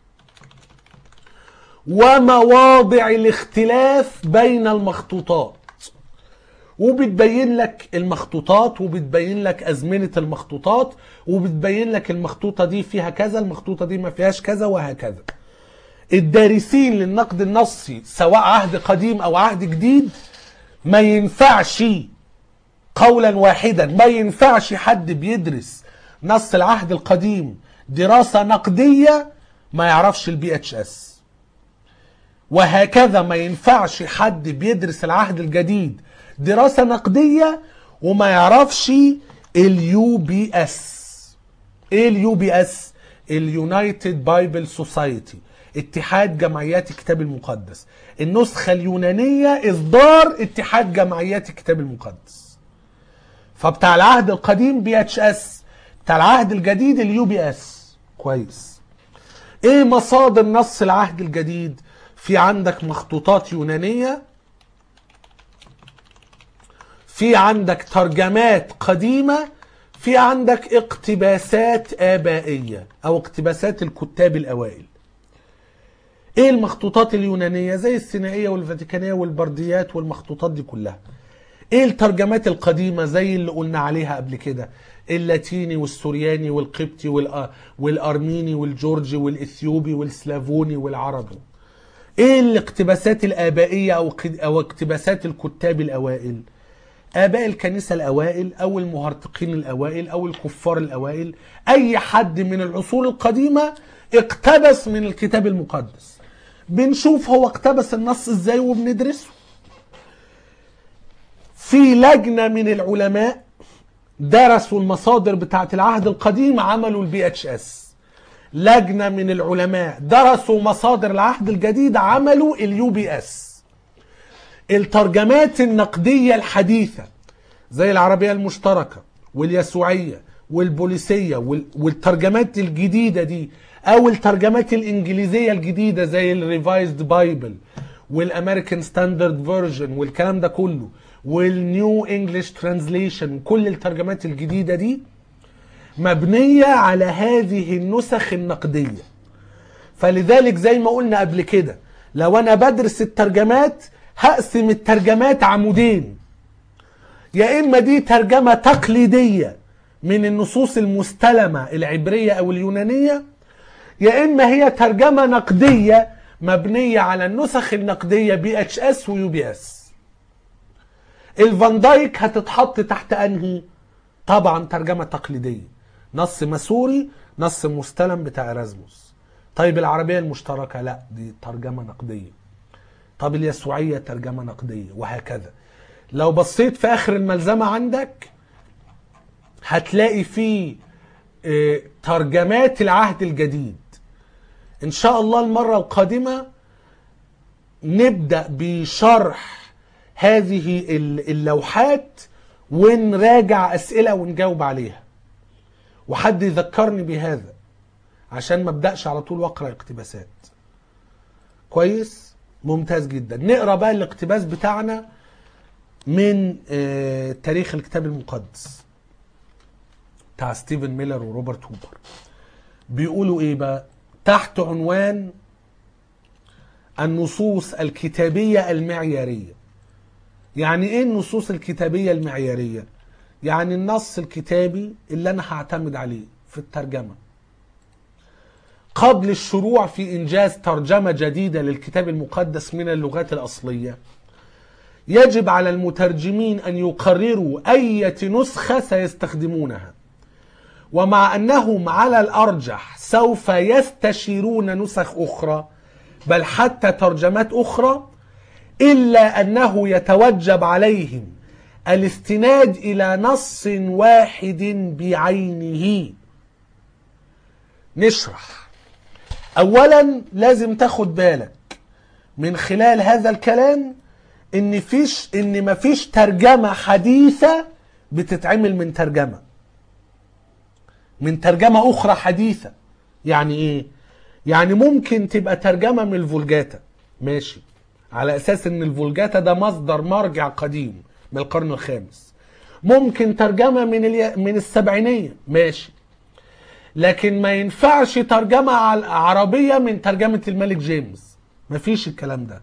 ومواضع الاختلاف بين المخطوطات وبتبين لك المخطوطات وبتبين لك أزمنة المخطوطات وبتبين لك المخطوطة دي فيها كذا المخطوطة دي ما فيهاش كذا وهكذا الدارسين للنقد النصي سواء عهد قديم أو عهد جديد ما ينفعش قولا واحدا ما ينفعش حد بيدرس نص العهد القديم دراسة نقدية ما يعرفش البي اتش اس وهكذا ما ينفعش حد بيدرس العهد الجديد دراسة نقدية وما يعرفش اليو بي اس ايه اليو بي اس اليونايتد بايبل سوسايتي اتحاد جمعيات الكتاب المقدس النسخة اليونانية اصدار اتحاد جمعيات الكتاب المقدس فبتاع العهد القديم بي اتش اس بتاع العهد الجديد اليو بي اس كويس ايه مصادر نص العهد الجديد في عندك مخطوطات يونانية في عندك ترجمات قديمة في عندك اقتباسات آبائية أو اقتباسات الكتاب الأوائل ايه المخطوطات اليونانية زي السينائية والفاتيكانية والبرديات والمخطوطات دي كلها ايه الترجمات القديمة زي اللي قلنا عليها قبل كده اللاتيني والسورياني والقبطي والأ... والارميني والجورجي والاثيوبي والسلافوني والعربي ايه الاقتباسات الابائية او قد- او اقتباسات الكتاب الاوائل اباء الكنيسة الاوائل او المهرطقين الاوائل او الكفار الاوائل اي حد من العصور القديمة اقتبس من الكتاب المقدس بنشوف هو اقتبس النص ازاي وبندرسه في لجنة من العلماء درسوا المصادر بتاعت العهد القديم عملوا البي اتش اس لجنة من العلماء درسوا مصادر العهد الجديد عملوا اليو بي اس الترجمات النقدية الحديثة زي العربية المشتركة واليسوعية والبوليسية وال- والترجمات الجديدة دي أو الترجمات الإنجليزية الجديدة زي الريفايزد بايبل والامريكان ستاندرد فيرجن والكلام ده كله والنيو انجلش ترانزليشن كل الترجمات الجديدة دي مبنية على هذه النسخ النقدية فلذلك زي ما قلنا قبل كده لو انا بدرس الترجمات هقسم الترجمات عمودين يا اما دي ترجمة تقليدية من النصوص المستلمة العبرية او اليونانية يا اما هي ترجمة نقدية مبنية على النسخ النقدية بي اتش اس ويو بي اس الفان دايك هتتحط تحت انهي طبعا ترجمة تقليدية نص مسوري نص مستلم بتاع ارازموس طيب العربية المشتركة لا دي ترجمة نقدية طب اليسوعية ترجمة نقدية وهكذا لو بصيت في اخر الملزمه عندك هتلاقي فيه آه، ترجمات العهد الجديد ان شاء الله المره القادمه نبدا بشرح هذه ال- اللوحات ونراجع اسئله ونجاوب عليها وحد يذكرني بهذا عشان ما ابداش على طول واقرا اقتباسات كويس ممتاز جدا نقرا بقى الاقتباس بتاعنا من آه، تاريخ الكتاب المقدس بتاع ستيفن ميلر وروبرت هوبر بيقولوا ايه بقى تحت عنوان النصوص الكتابية المعيارية يعني ايه النصوص الكتابية المعيارية يعني النص الكتابي اللي انا هعتمد عليه في الترجمة قبل الشروع في انجاز ترجمة جديدة للكتاب المقدس من اللغات الاصلية يجب على المترجمين ان يقرروا اية نسخة سيستخدمونها ومع انهم على الارجح سوف يستشيرون نسخ اخرى بل حتى ترجمات اخرى الا انه يتوجب عليهم الاستناد الى نص واحد بعينه نشرح اولا لازم تاخد بالك من خلال هذا الكلام ان فيش ان مفيش ترجمه حديثه بتتعمل من ترجمه من ترجمة أخرى حديثة يعني إيه؟ يعني ممكن تبقى ترجمة من الفولجاتا ماشي على أساس إن الفولجاتا ده مصدر مرجع قديم من القرن الخامس ممكن ترجمة من الي... من السبعينية ماشي لكن ما ينفعش ترجمة عل- عربية من ترجمة الملك جيمس مفيش الكلام ده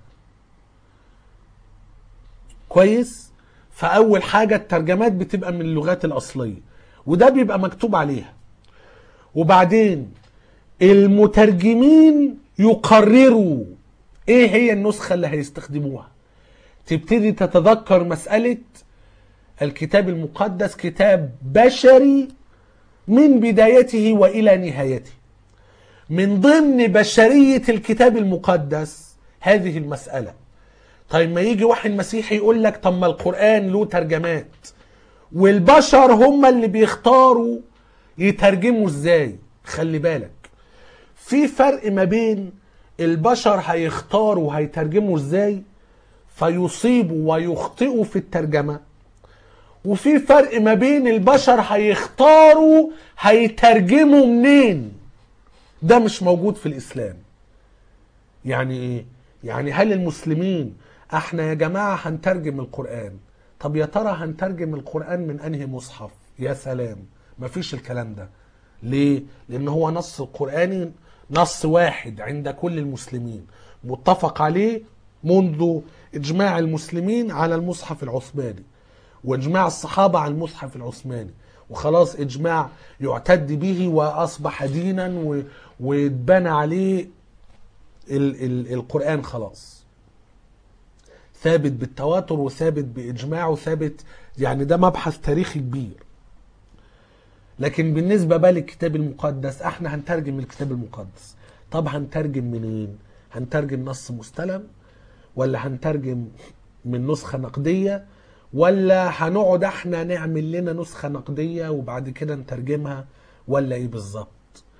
كويس فأول حاجة الترجمات بتبقى من اللغات الأصلية وده بيبقى مكتوب عليها وبعدين المترجمين يقرروا ايه هي النسخة اللي هيستخدموها تبتدي تتذكر مسألة الكتاب المقدس كتاب بشري من بدايته والى نهايته من ضمن بشرية الكتاب المقدس هذه المسألة طيب ما يجي واحد مسيحي يقول لك طب ما القرآن له ترجمات والبشر هم اللي بيختاروا يترجموا ازاي خلي بالك في فرق ما بين البشر هيختاروا هيترجموا ازاي فيصيبوا ويخطئوا في الترجمة وفي فرق ما بين البشر هيختاروا هيترجموا منين ده مش موجود في الإسلام يعني ايه يعني هل المسلمين احنا يا جماعة هنترجم القرآن طب يا ترى هنترجم القرآن من انهي مصحف يا سلام مفيش الكلام ده ليه لان هو نص القرآني نص واحد عند كل المسلمين متفق عليه منذ اجماع المسلمين على المصحف العثماني واجماع الصحابة على المصحف العثماني وخلاص اجماع يعتد به واصبح دينا و- واتبنى عليه ال ال القرآن خلاص ثابت بالتواتر وثابت بإجماع وثابت يعني ده مبحث تاريخي كبير لكن بالنسبة بقى للكتاب المقدس احنا هنترجم الكتاب المقدس طب هنترجم منين هنترجم نص مستلم ولا هنترجم من نسخة نقدية ولا هنقعد احنا نعمل لنا نسخة نقدية وبعد كده نترجمها ولا ايه بالظبط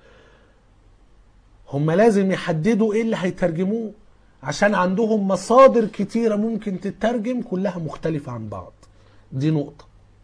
هم لازم يحددوا ايه اللي هيترجموه عشان عندهم مصادر كتيرة ممكن تترجم كلها مختلفة عن بعض دي نقطة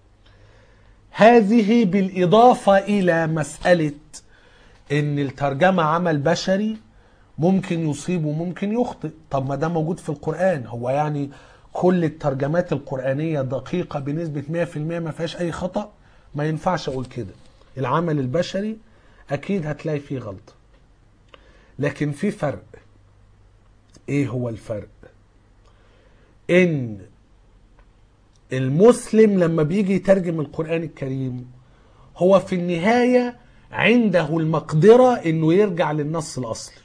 هذه بالإضافة إلى مسألة إن الترجمة عمل بشري ممكن يصيب وممكن يخطئ طب ما ده موجود في القرآن هو يعني كل الترجمات القرآنية دقيقة بنسبة 100% ما فيهاش أي خطأ ما ينفعش أقول كده العمل البشري أكيد هتلاقي فيه غلطة لكن في فرق ايه هو الفرق ان المسلم لما بيجي يترجم القرآن الكريم هو في النهاية عنده المقدرة انه يرجع للنص الاصلي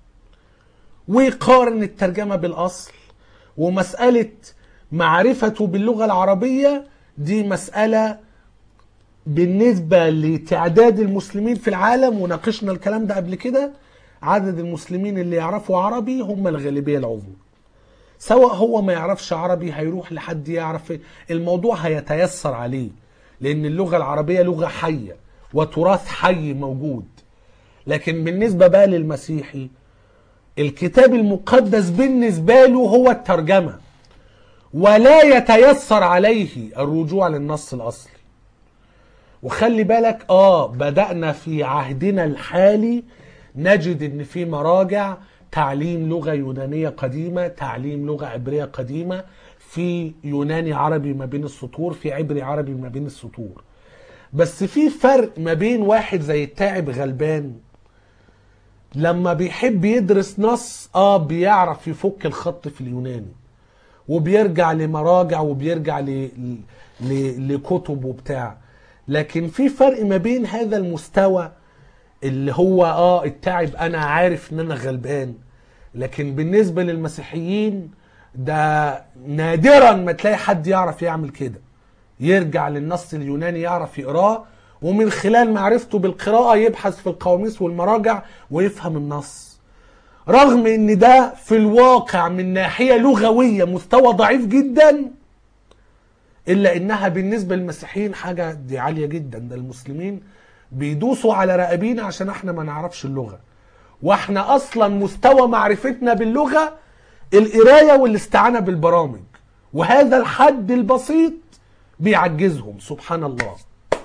ويقارن الترجمة بالاصل ومسألة معرفته باللغة العربية دي مسألة بالنسبة لتعداد المسلمين في العالم وناقشنا الكلام ده قبل كده عدد المسلمين اللي يعرفوا عربي هم الغالبية العظمى سواء هو ما يعرفش عربي هيروح لحد يعرف الموضوع هيتيسر عليه لان اللغه العربيه لغه حيه وتراث حي موجود لكن بالنسبه بقى للمسيحي الكتاب المقدس بالنسبه له هو الترجمه ولا يتيسر عليه الرجوع للنص الاصلي وخلي بالك اه بدأنا في عهدنا الحالي نجد ان في مراجع تعليم لغة يونانية قديمة تعليم لغة عبرية قديمة في يوناني عربي ما بين السطور في عبري عربي ما بين السطور بس في فرق ما بين واحد زي التاعب غلبان لما بيحب يدرس نص اه بيعرف يفك الخط في اليوناني وبيرجع لمراجع وبيرجع ل... ل... لكتب وبتاع لكن في فرق ما بين هذا المستوى اللي هو اه التعب انا عارف ان انا غلبان لكن بالنسبة للمسيحيين ده نادرا ما تلاقي حد يعرف يعمل كده يرجع للنص اليوناني يعرف يقراه ومن خلال معرفته بالقراءة يبحث في القواميس والمراجع ويفهم النص رغم ان ده في الواقع من ناحية لغوية مستوى ضعيف جدا الا انها بالنسبة للمسيحيين حاجة دي عالية جدا ده المسلمين بيدوسوا على رقابينا عشان احنا ما نعرفش اللغة واحنا اصلا مستوى معرفتنا باللغة القراية والاستعانة بالبرامج وهذا الحد البسيط بيعجزهم سبحان الله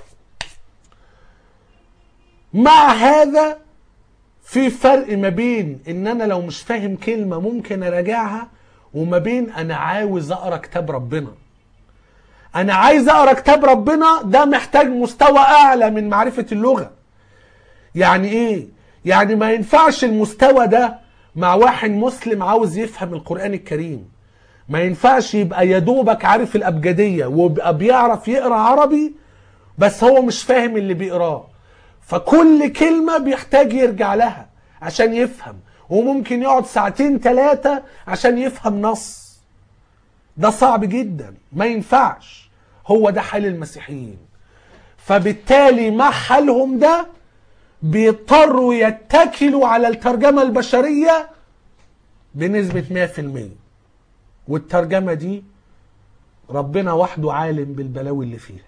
مع هذا في فرق ما بين ان انا لو مش فاهم كلمة ممكن اراجعها وما بين انا عاوز اقرا كتاب ربنا انا عايز اقرا كتاب ربنا ده محتاج مستوى اعلى من معرفة اللغة يعني ايه يعني ما ينفعش المستوى ده مع واحد مسلم عاوز يفهم القرآن الكريم ما ينفعش يبقى يدوبك عارف الأبجدية ويبقى بيعرف يقرأ عربي بس هو مش فاهم اللي بيقراه فكل كلمة بيحتاج يرجع لها عشان يفهم وممكن يقعد ساعتين ثلاثة عشان يفهم نص ده صعب جدا ما ينفعش هو ده حال المسيحيين فبالتالي مع حالهم ده بيضطروا يتكلوا على الترجمة البشرية بنسبة 100% والترجمة دي ربنا وحده عالم بالبلاوي اللي فيها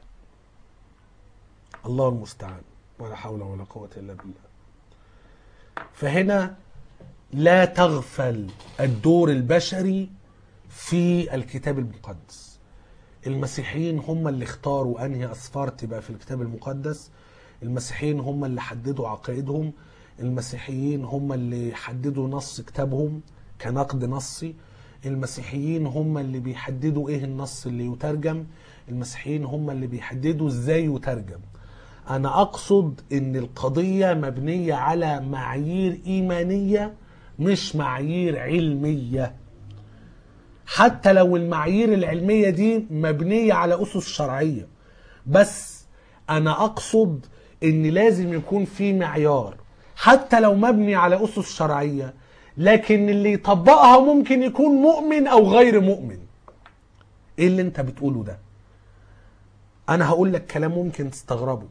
الله المستعان ولا حول ولا قوة إلا بالله فهنا لا تغفل الدور البشري في الكتاب المقدس المسيحيين هم اللي اختاروا أنهي أسفار تبقى في الكتاب المقدس المسيحيين هم اللي حددوا عقائدهم المسيحيين هم اللي حددوا نص كتابهم كنقد نصي المسيحيين هم اللي بيحددوا ايه النص اللي يترجم المسيحيين هم اللي بيحددوا ازاي يترجم انا اقصد ان القضية مبنية على معايير ايمانية مش معايير علمية حتى لو المعايير العلمية دي مبنية على اسس شرعية بس انا اقصد ان لازم يكون في معيار حتى لو مبني على اسس شرعيه لكن اللي يطبقها ممكن يكون مؤمن او غير مؤمن ايه اللي انت بتقوله ده انا هقول لك كلام ممكن تستغربه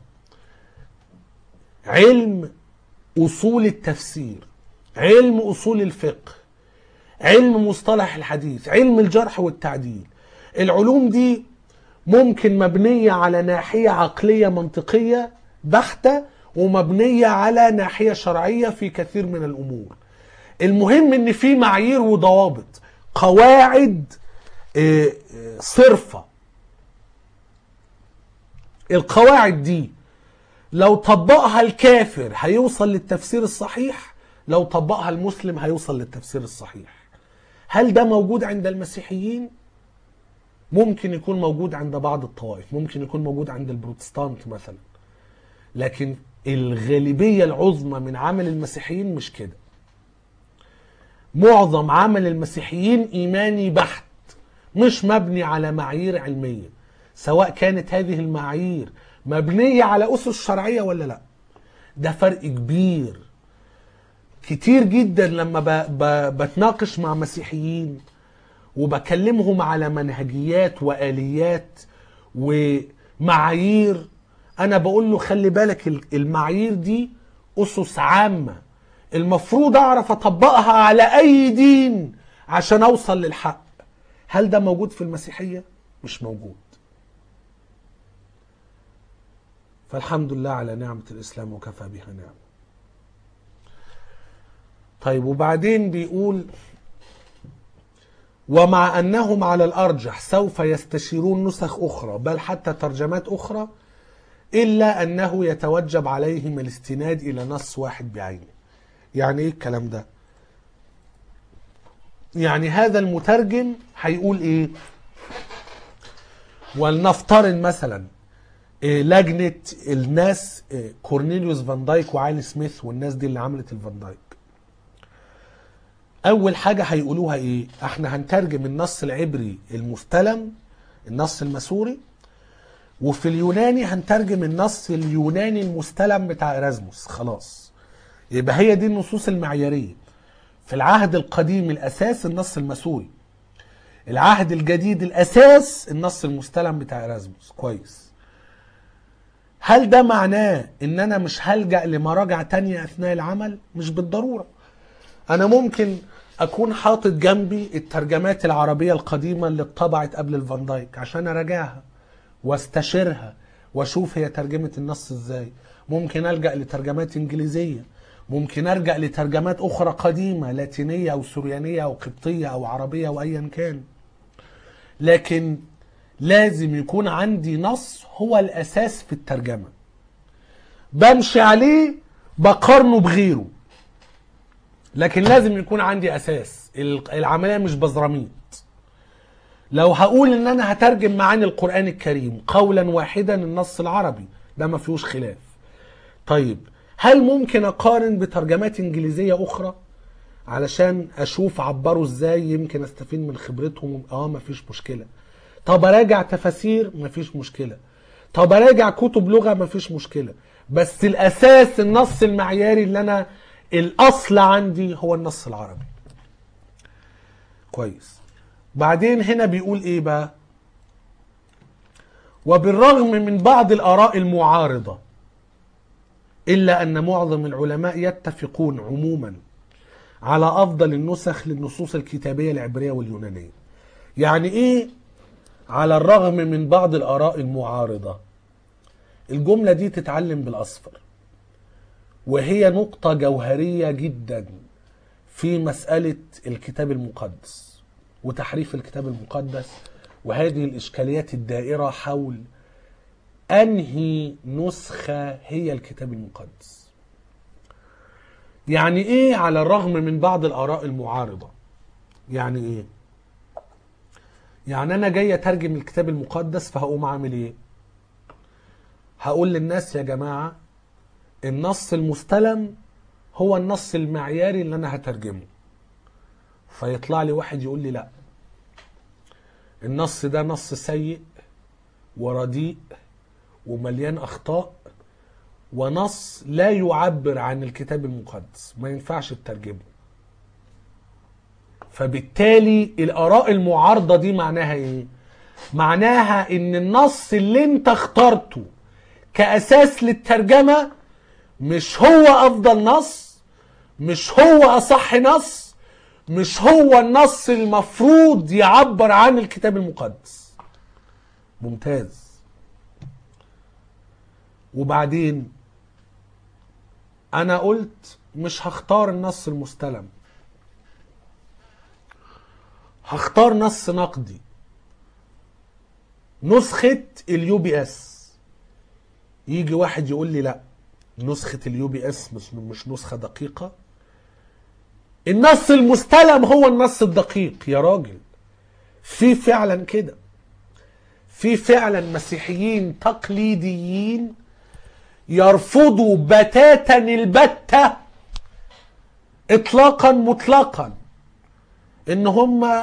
علم اصول التفسير علم اصول الفقه علم مصطلح الحديث علم الجرح والتعديل العلوم دي ممكن مبنية على ناحية عقلية منطقية بحتة ومبنية على ناحية شرعية في كثير من الأمور المهم ان في معايير وضوابط قواعد صرفة القواعد دي لو طبقها الكافر هيوصل للتفسير الصحيح لو طبقها المسلم هيوصل للتفسير الصحيح هل ده موجود عند المسيحيين ممكن يكون موجود عند بعض الطوائف ممكن يكون موجود عند البروتستانت مثلا لكن الغالبية العظمى من عمل المسيحيين مش كده معظم عمل المسيحيين إيماني بحت مش مبني على معايير علمية سواء كانت هذه المعايير مبنية على أسس شرعية ولا لا ده فرق كبير كتير جدا لما ب... ب... بتناقش مع مسيحيين وبكلمهم على منهجيات واليات ومعايير انا بقول له خلي بالك المعايير دي اسس عامه المفروض اعرف اطبقها على اي دين عشان اوصل للحق هل ده موجود في المسيحية؟ مش موجود فالحمد لله على نعمة الإسلام وكفى بها نعمة طيب وبعدين بيقول ومع أنهم على الأرجح سوف يستشيرون نسخ أخرى بل حتى ترجمات أخرى إلا أنه يتوجب عليهم الاستناد إلى نص واحد بعينه يعني إيه الكلام ده يعني هذا المترجم هيقول إيه ولنفترض مثلا إيه لجنة الناس إيه كورنيليوس فان دايك وعالي سميث والناس دي اللي عملت الفان دايك اول حاجه هيقولوها ايه احنا هنترجم النص العبري المستلم النص المسوري وفي اليوناني هنترجم النص اليوناني المستلم بتاع ايرازموس خلاص يبقى هي دي النصوص المعياريه في العهد القديم الاساس النص المسوري العهد الجديد الاساس النص المستلم بتاع ايرازموس كويس هل ده معناه ان انا مش هلجأ لمراجع تانية اثناء العمل مش بالضرورة انا ممكن اكون حاطط جنبي الترجمات العربية القديمة اللي اتطبعت قبل الفان دايك عشان اراجعها واستشيرها واشوف هي ترجمت النص ازاي ممكن الجأ لترجمات انجليزية ممكن ارجع لترجمات اخرى قديمة لاتينية او سوريانية او قبطية او عربية او ايا كان لكن لازم يكون عندي نص هو الاساس في الترجمه بمشي عليه بقارنه بغيره لكن لازم يكون عندي اساس العمليه مش بزراميط لو هقول ان انا هترجم معاني القران الكريم قولا واحدا النص العربي ده ما فيهوش خلاف طيب هل ممكن اقارن بترجمات انجليزيه اخرى علشان اشوف عبروا ازاي يمكن استفيد من خبرتهم اه مفيش مشكله طب اراجع تفاسير مفيش مشكله طب اراجع كتب لغه مفيش مشكله بس الاساس النص المعياري اللي انا الاصل عندي هو النص العربي كويس بعدين هنا بيقول ايه بقى وبالرغم من بعض الاراء المعارضه الا ان معظم العلماء يتفقون عموما على افضل النسخ للنصوص الكتابيه العبريه واليونانيه يعني ايه على الرغم من بعض الآراء المعارضة الجملة دي تتعلم بالأصفر وهي نقطة جوهرية جدا في مسألة الكتاب المقدس وتحريف الكتاب المقدس وهذه الإشكاليات الدائرة حول أنهي نسخة هي الكتاب المقدس يعني إيه على الرغم من بعض الآراء المعارضة يعني إيه يعني انا جاي اترجم الكتاب المقدس فهقوم اعمل ايه هقول للناس يا جماعه النص المستلم هو النص المعياري اللي انا هترجمه فيطلع لي واحد يقول لي لا النص ده نص سيء ورديء ومليان اخطاء ونص لا يعبر عن الكتاب المقدس ما ينفعش تترجمه فبالتالي الاراء المعارضه دي معناها ايه معناها ان النص اللي انت اخترته كاساس للترجمه مش هو افضل نص مش هو اصح نص مش هو النص المفروض يعبر عن الكتاب المقدس ممتاز وبعدين انا قلت مش هختار النص المستلم هختار نص نقدي نسخة اليو بي اس يجي واحد يقول لي لا نسخة اليو بي اس مش مش نسخة دقيقة النص المستلم هو النص الدقيق يا راجل في فعلا كده في فعلا مسيحيين تقليديين يرفضوا بتاتا البتة اطلاقا مطلقا ان هم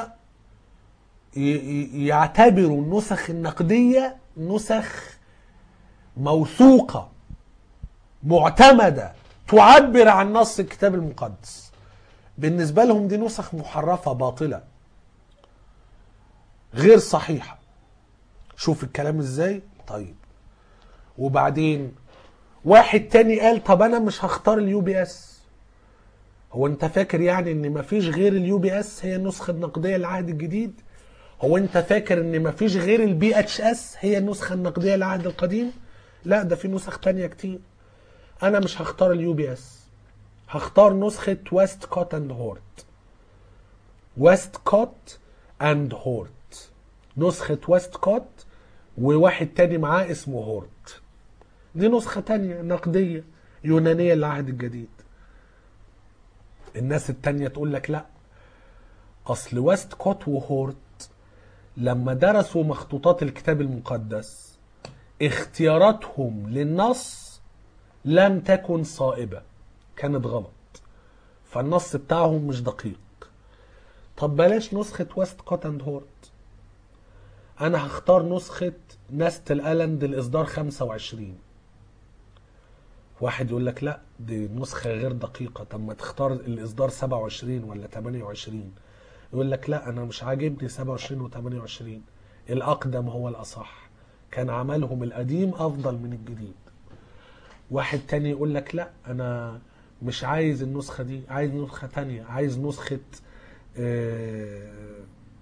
يعتبروا النسخ النقدية نسخ موثوقة معتمدة تعبر عن نص الكتاب المقدس بالنسبة لهم دي نسخ محرفة باطلة غير صحيحة شوف الكلام ازاي طيب وبعدين واحد تاني قال طب انا مش هختار اليو بي اس هو انت فاكر يعني ان مفيش غير اليو بي اس هي النسخة النقدية للعهد الجديد هو انت فاكر ان مفيش غير البي اتش اس هي النسخه النقديه للعهد القديم لا ده في نسخ تانية كتير انا مش هختار اليو بي اس هختار نسخه ويست كوت اند هورت ويست كوت اند هورت نسخه ويست كوت وواحد تاني معاه اسمه هورت دي نسخه تانية نقديه يونانيه للعهد الجديد الناس التانية تقول لك لا اصل ويست كوت وهورت لما درسوا مخطوطات الكتاب المقدس اختياراتهم للنص لم تكن صائبة كانت غلط فالنص بتاعهم مش دقيق طب بلاش نسخة ويست كوت اند هورت انا هختار نسخة نستل الاند الاصدار 25 واحد يقول لك لا دي نسخة غير دقيقة طب ما تختار الإصدار 27 ولا 28 يقول لك لا أنا مش عاجبني 27 و 28 الأقدم هو الأصح كان عملهم القديم أفضل من الجديد واحد تاني يقول لك لا أنا مش عايز النسخة دي عايز نسخة تانية عايز نسخة آه،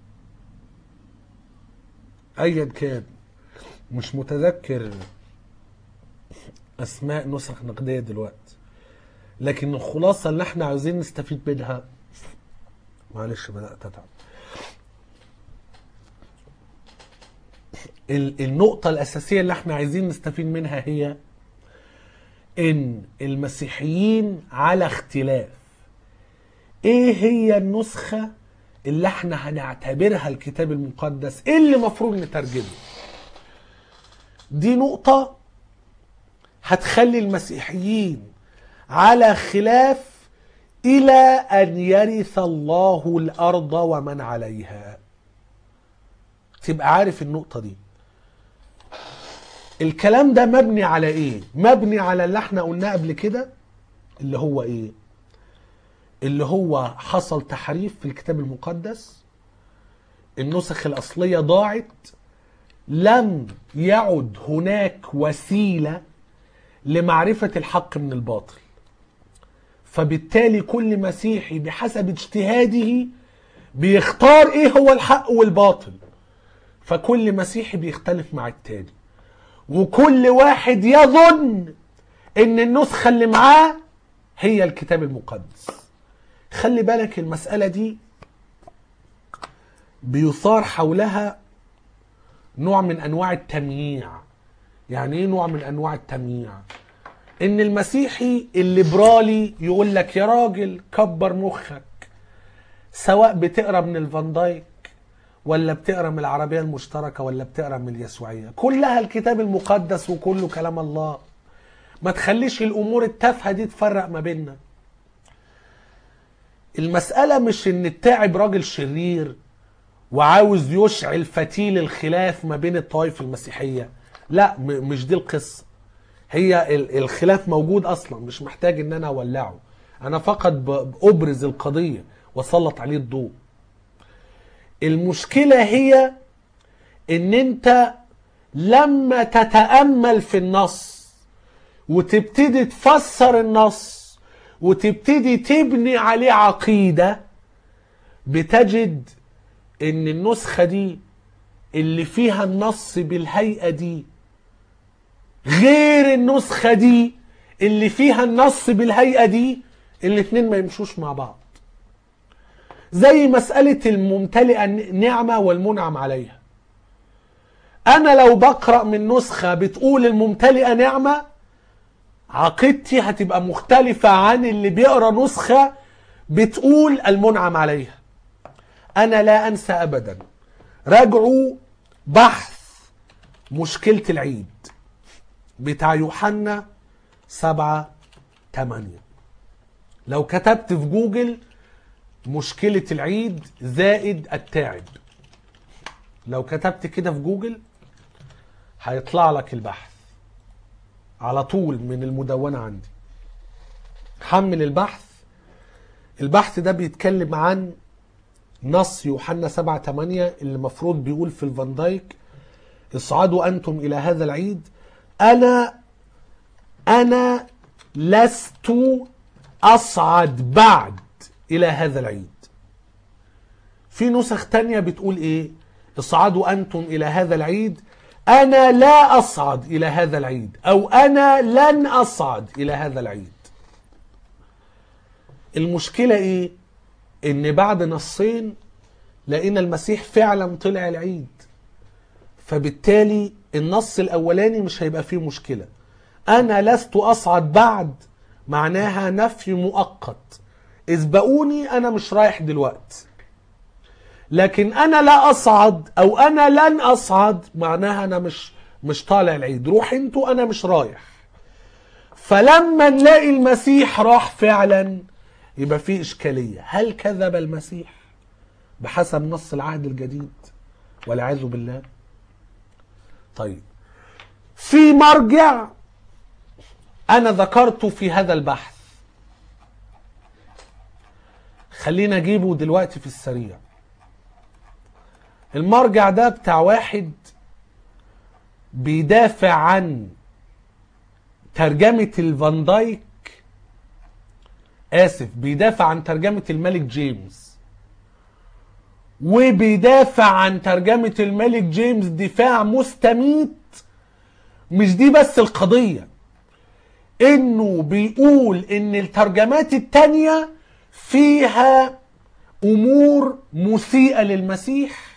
أيا كان مش متذكر اسماء نسخ نقديه دلوقتي لكن الخلاصه اللي احنا عاوزين نستفيد منها معلش بدات اتعب ال- النقطه الاساسيه اللي احنا عايزين نستفيد منها هي ان المسيحيين على اختلاف ايه هي النسخه اللي احنا هنعتبرها الكتاب المقدس ايه اللي المفروض نترجمه دي نقطه هتخلي المسيحيين على خلاف الى ان يرث الله الارض ومن عليها تبقى عارف النقطه دي الكلام ده مبني على ايه مبني على اللي احنا قلناه قبل كده اللي هو ايه اللي هو حصل تحريف في الكتاب المقدس النسخ الاصليه ضاعت لم يعد هناك وسيله لمعرفة الحق من الباطل فبالتالي كل مسيحي بحسب اجتهاده بيختار ايه هو الحق والباطل فكل مسيحي بيختلف مع التاني وكل واحد يظن ان النسخة اللي معاه هي الكتاب المقدس خلي بالك المسألة دي بيثار حولها نوع من انواع التمييع يعني ايه نوع من انواع التمييع ان المسيحي الليبرالي يقول لك يا راجل كبر مخك سواء بتقرا من الفان دايك ولا بتقرا من العربيه المشتركه ولا بتقرا من اليسوعيه كلها الكتاب المقدس وكله كلام الله ما تخليش الامور التافهه دي تفرق ما بيننا المساله مش ان التاعب راجل شرير وعاوز يشعل فتيل الخلاف ما بين الطوائف المسيحيه لا م- مش دي القصه هي ال- الخلاف موجود اصلا مش محتاج ان انا اولعه انا فقط ب- بابرز القضيه واسلط عليه الضوء المشكله هي ان انت لما تتامل في النص وتبتدي تفسر النص وتبتدي تبني عليه عقيده بتجد ان النسخه دي اللي فيها النص بالهيئه دي غير النسخه دي اللي فيها النص بالهيئه دي الاتنين ما يمشوش مع بعض زي مسألة الممتلئة نعمة والمنعم عليها أنا لو بقرأ من نسخة بتقول الممتلئة نعمة عقيدتي هتبقى مختلفة عن اللي بيقرأ نسخة بتقول المنعم عليها أنا لا أنسى أبدا راجعوا بحث مشكلة العيد بتاع يوحنا سبعة تمانية لو كتبت في جوجل مشكلة العيد زائد التاعب لو كتبت كده في جوجل هيطلع لك البحث على طول من المدونة عندي حمل البحث البحث ده بيتكلم عن نص يوحنا 7 8 اللي المفروض بيقول في الفان دايك اصعدوا انتم الى هذا العيد انا انا لست اصعد بعد الى هذا العيد في نسخ تانية بتقول ايه اصعدوا أنتم إلى هذا العيد أنا لا أصعد إلى هذا العيد أو أنا لن أصعد إلى هذا العيد المشكلة إيه؟ إن بعد نصين لقينا المسيح فعلا طلع العيد فبالتالي النص الأولاني مش هيبقى فيه مشكلة أنا لست أصعد بعد معناها نفي مؤقت اسبقوني أنا مش رايح دلوقتي لكن أنا لا أصعد أو أنا لن أصعد معناها أنا مش مش طالع العيد روح انتوا أنا مش رايح فلما نلاقي المسيح راح فعلا يبقى في إشكالية هل كذب المسيح بحسب نص العهد الجديد والعياذ بالله طيب في مرجع انا ذكرته في هذا البحث خلينا اجيبه دلوقتي في السريع المرجع ده بتاع واحد بيدافع عن ترجمة الفان دايك آسف بيدافع عن ترجمة الملك جيمس وبيدافع عن ترجمة الملك جيمس دفاع مستميت مش دي بس القضية انه بيقول ان الترجمات التانية فيها امور مسيئة للمسيح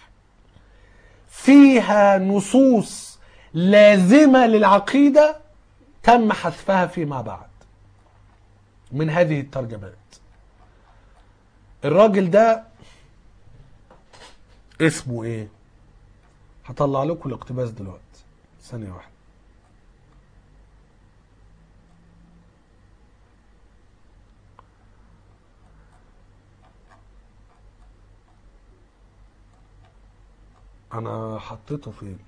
فيها نصوص لازمة للعقيدة تم حذفها فيما بعد من هذه الترجمات الراجل ده اسمه ايه هطلع لكم الاقتباس دلوقتي ثانية واحدة انا حطيته فين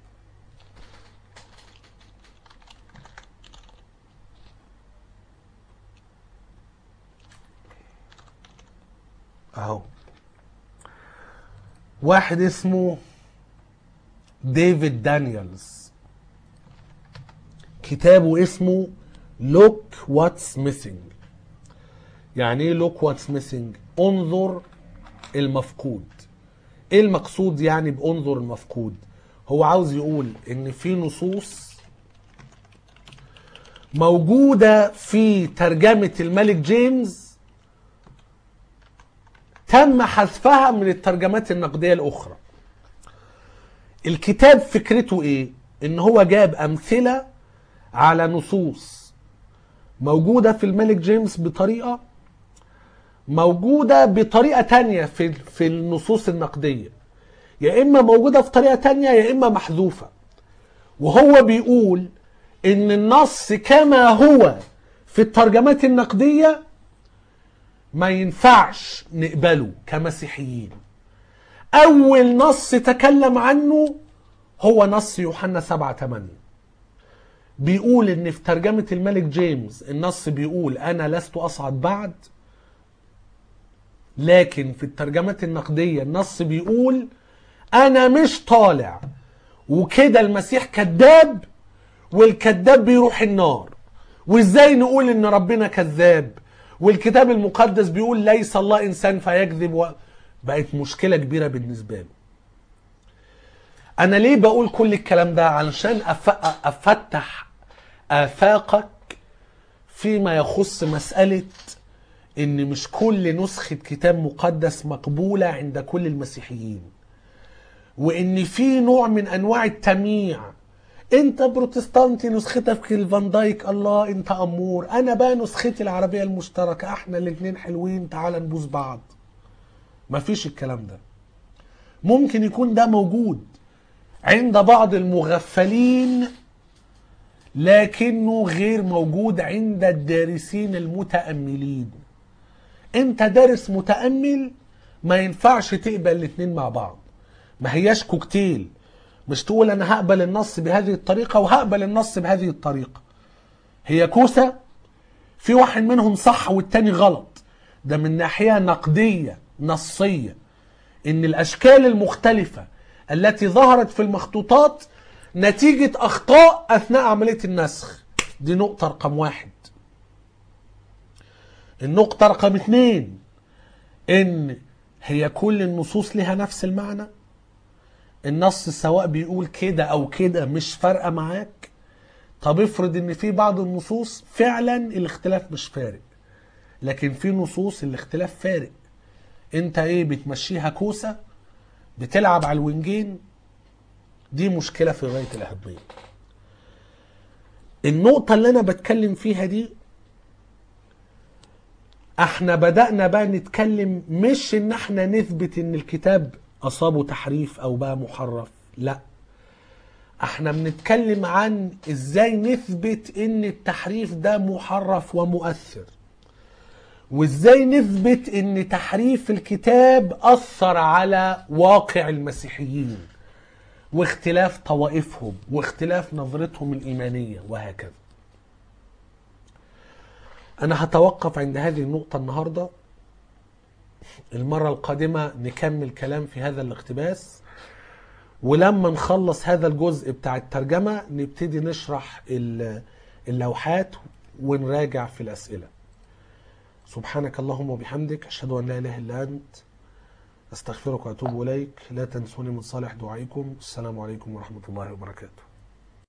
اهو واحد اسمه ديفيد دانييلز كتابه اسمه لوك واتس ميسنج يعني ايه لوك واتس ميسنج انظر المفقود ايه المقصود يعني بانظر المفقود هو عاوز يقول ان في نصوص موجودة في ترجمة الملك جيمس تم حذفها من الترجمات النقدية الأخرى الكتاب فكرته إيه؟ إن هو جاب أمثلة على نصوص موجودة في الملك جيمس بطريقة موجودة بطريقة تانية في في النصوص النقدية يا إما موجودة في طريقة تانية يا إما محذوفة وهو بيقول إن النص كما هو في الترجمات النقدية ما ينفعش نقبله كمسيحيين أول نص تكلم عنه هو نص يوحنا 7 8 بيقول إن في ترجمة الملك جيمس النص بيقول أنا لست أصعد بعد لكن في الترجمات النقدية النص بيقول أنا مش طالع وكده المسيح كذاب والكذاب بيروح النار وازاي نقول ان ربنا كذاب والكتاب المقدس بيقول ليس الله انسان فيكذب و... بقت مشكله كبيره بالنسبه له انا ليه بقول كل الكلام ده علشان أف... افتح افاقك فيما يخص مساله ان مش كل نسخه كتاب مقدس مقبوله عند كل المسيحيين وان في نوع من انواع التمييع انت بروتستانتي نسختك في الفان دايك الله انت امور انا بقى نسختي العربيه المشتركه احنا الاثنين حلوين تعال نبوس بعض مفيش الكلام ده ممكن يكون ده موجود عند بعض المغفلين لكنه غير موجود عند الدارسين المتأملين انت دارس متأمل ما ينفعش تقبل الاتنين مع بعض ما هياش كوكتيل مش تقول انا هقبل النص بهذه الطريقه وهقبل النص بهذه الطريقه هي كوسه في واحد منهم صح والتاني غلط ده من ناحيه نقديه نصيه ان الاشكال المختلفه التي ظهرت في المخطوطات نتيجه اخطاء اثناء عمليه النسخ دي نقطه رقم واحد النقطه رقم اتنين ان هي كل النصوص لها نفس المعنى النص سواء بيقول كده او كده مش فارقه معاك طب افرض ان في بعض النصوص فعلا الاختلاف مش فارق لكن في نصوص الاختلاف فارق انت ايه بتمشيها كوسه بتلعب على الوينجين دي مشكله في غايه الاهميه النقطه اللي انا بتكلم فيها دي احنا بدأنا بقى نتكلم مش ان احنا نثبت ان الكتاب اصابه تحريف او بقى محرف لا احنا بنتكلم عن ازاي نثبت ان التحريف ده محرف ومؤثر وازاي نثبت ان تحريف الكتاب اثر على واقع المسيحيين واختلاف طوائفهم واختلاف نظرتهم الايمانيه وهكذا انا هتوقف عند هذه النقطه النهارده المره القادمه نكمل كلام في هذا الاقتباس ولما نخلص هذا الجزء بتاع الترجمه نبتدي نشرح ال- اللوحات ونراجع في الاسئله سبحانك اللهم وبحمدك اشهد ان لا اله الا انت استغفرك واتوب اليك لا تنسوني من صالح دعائكم السلام عليكم ورحمه الله وبركاته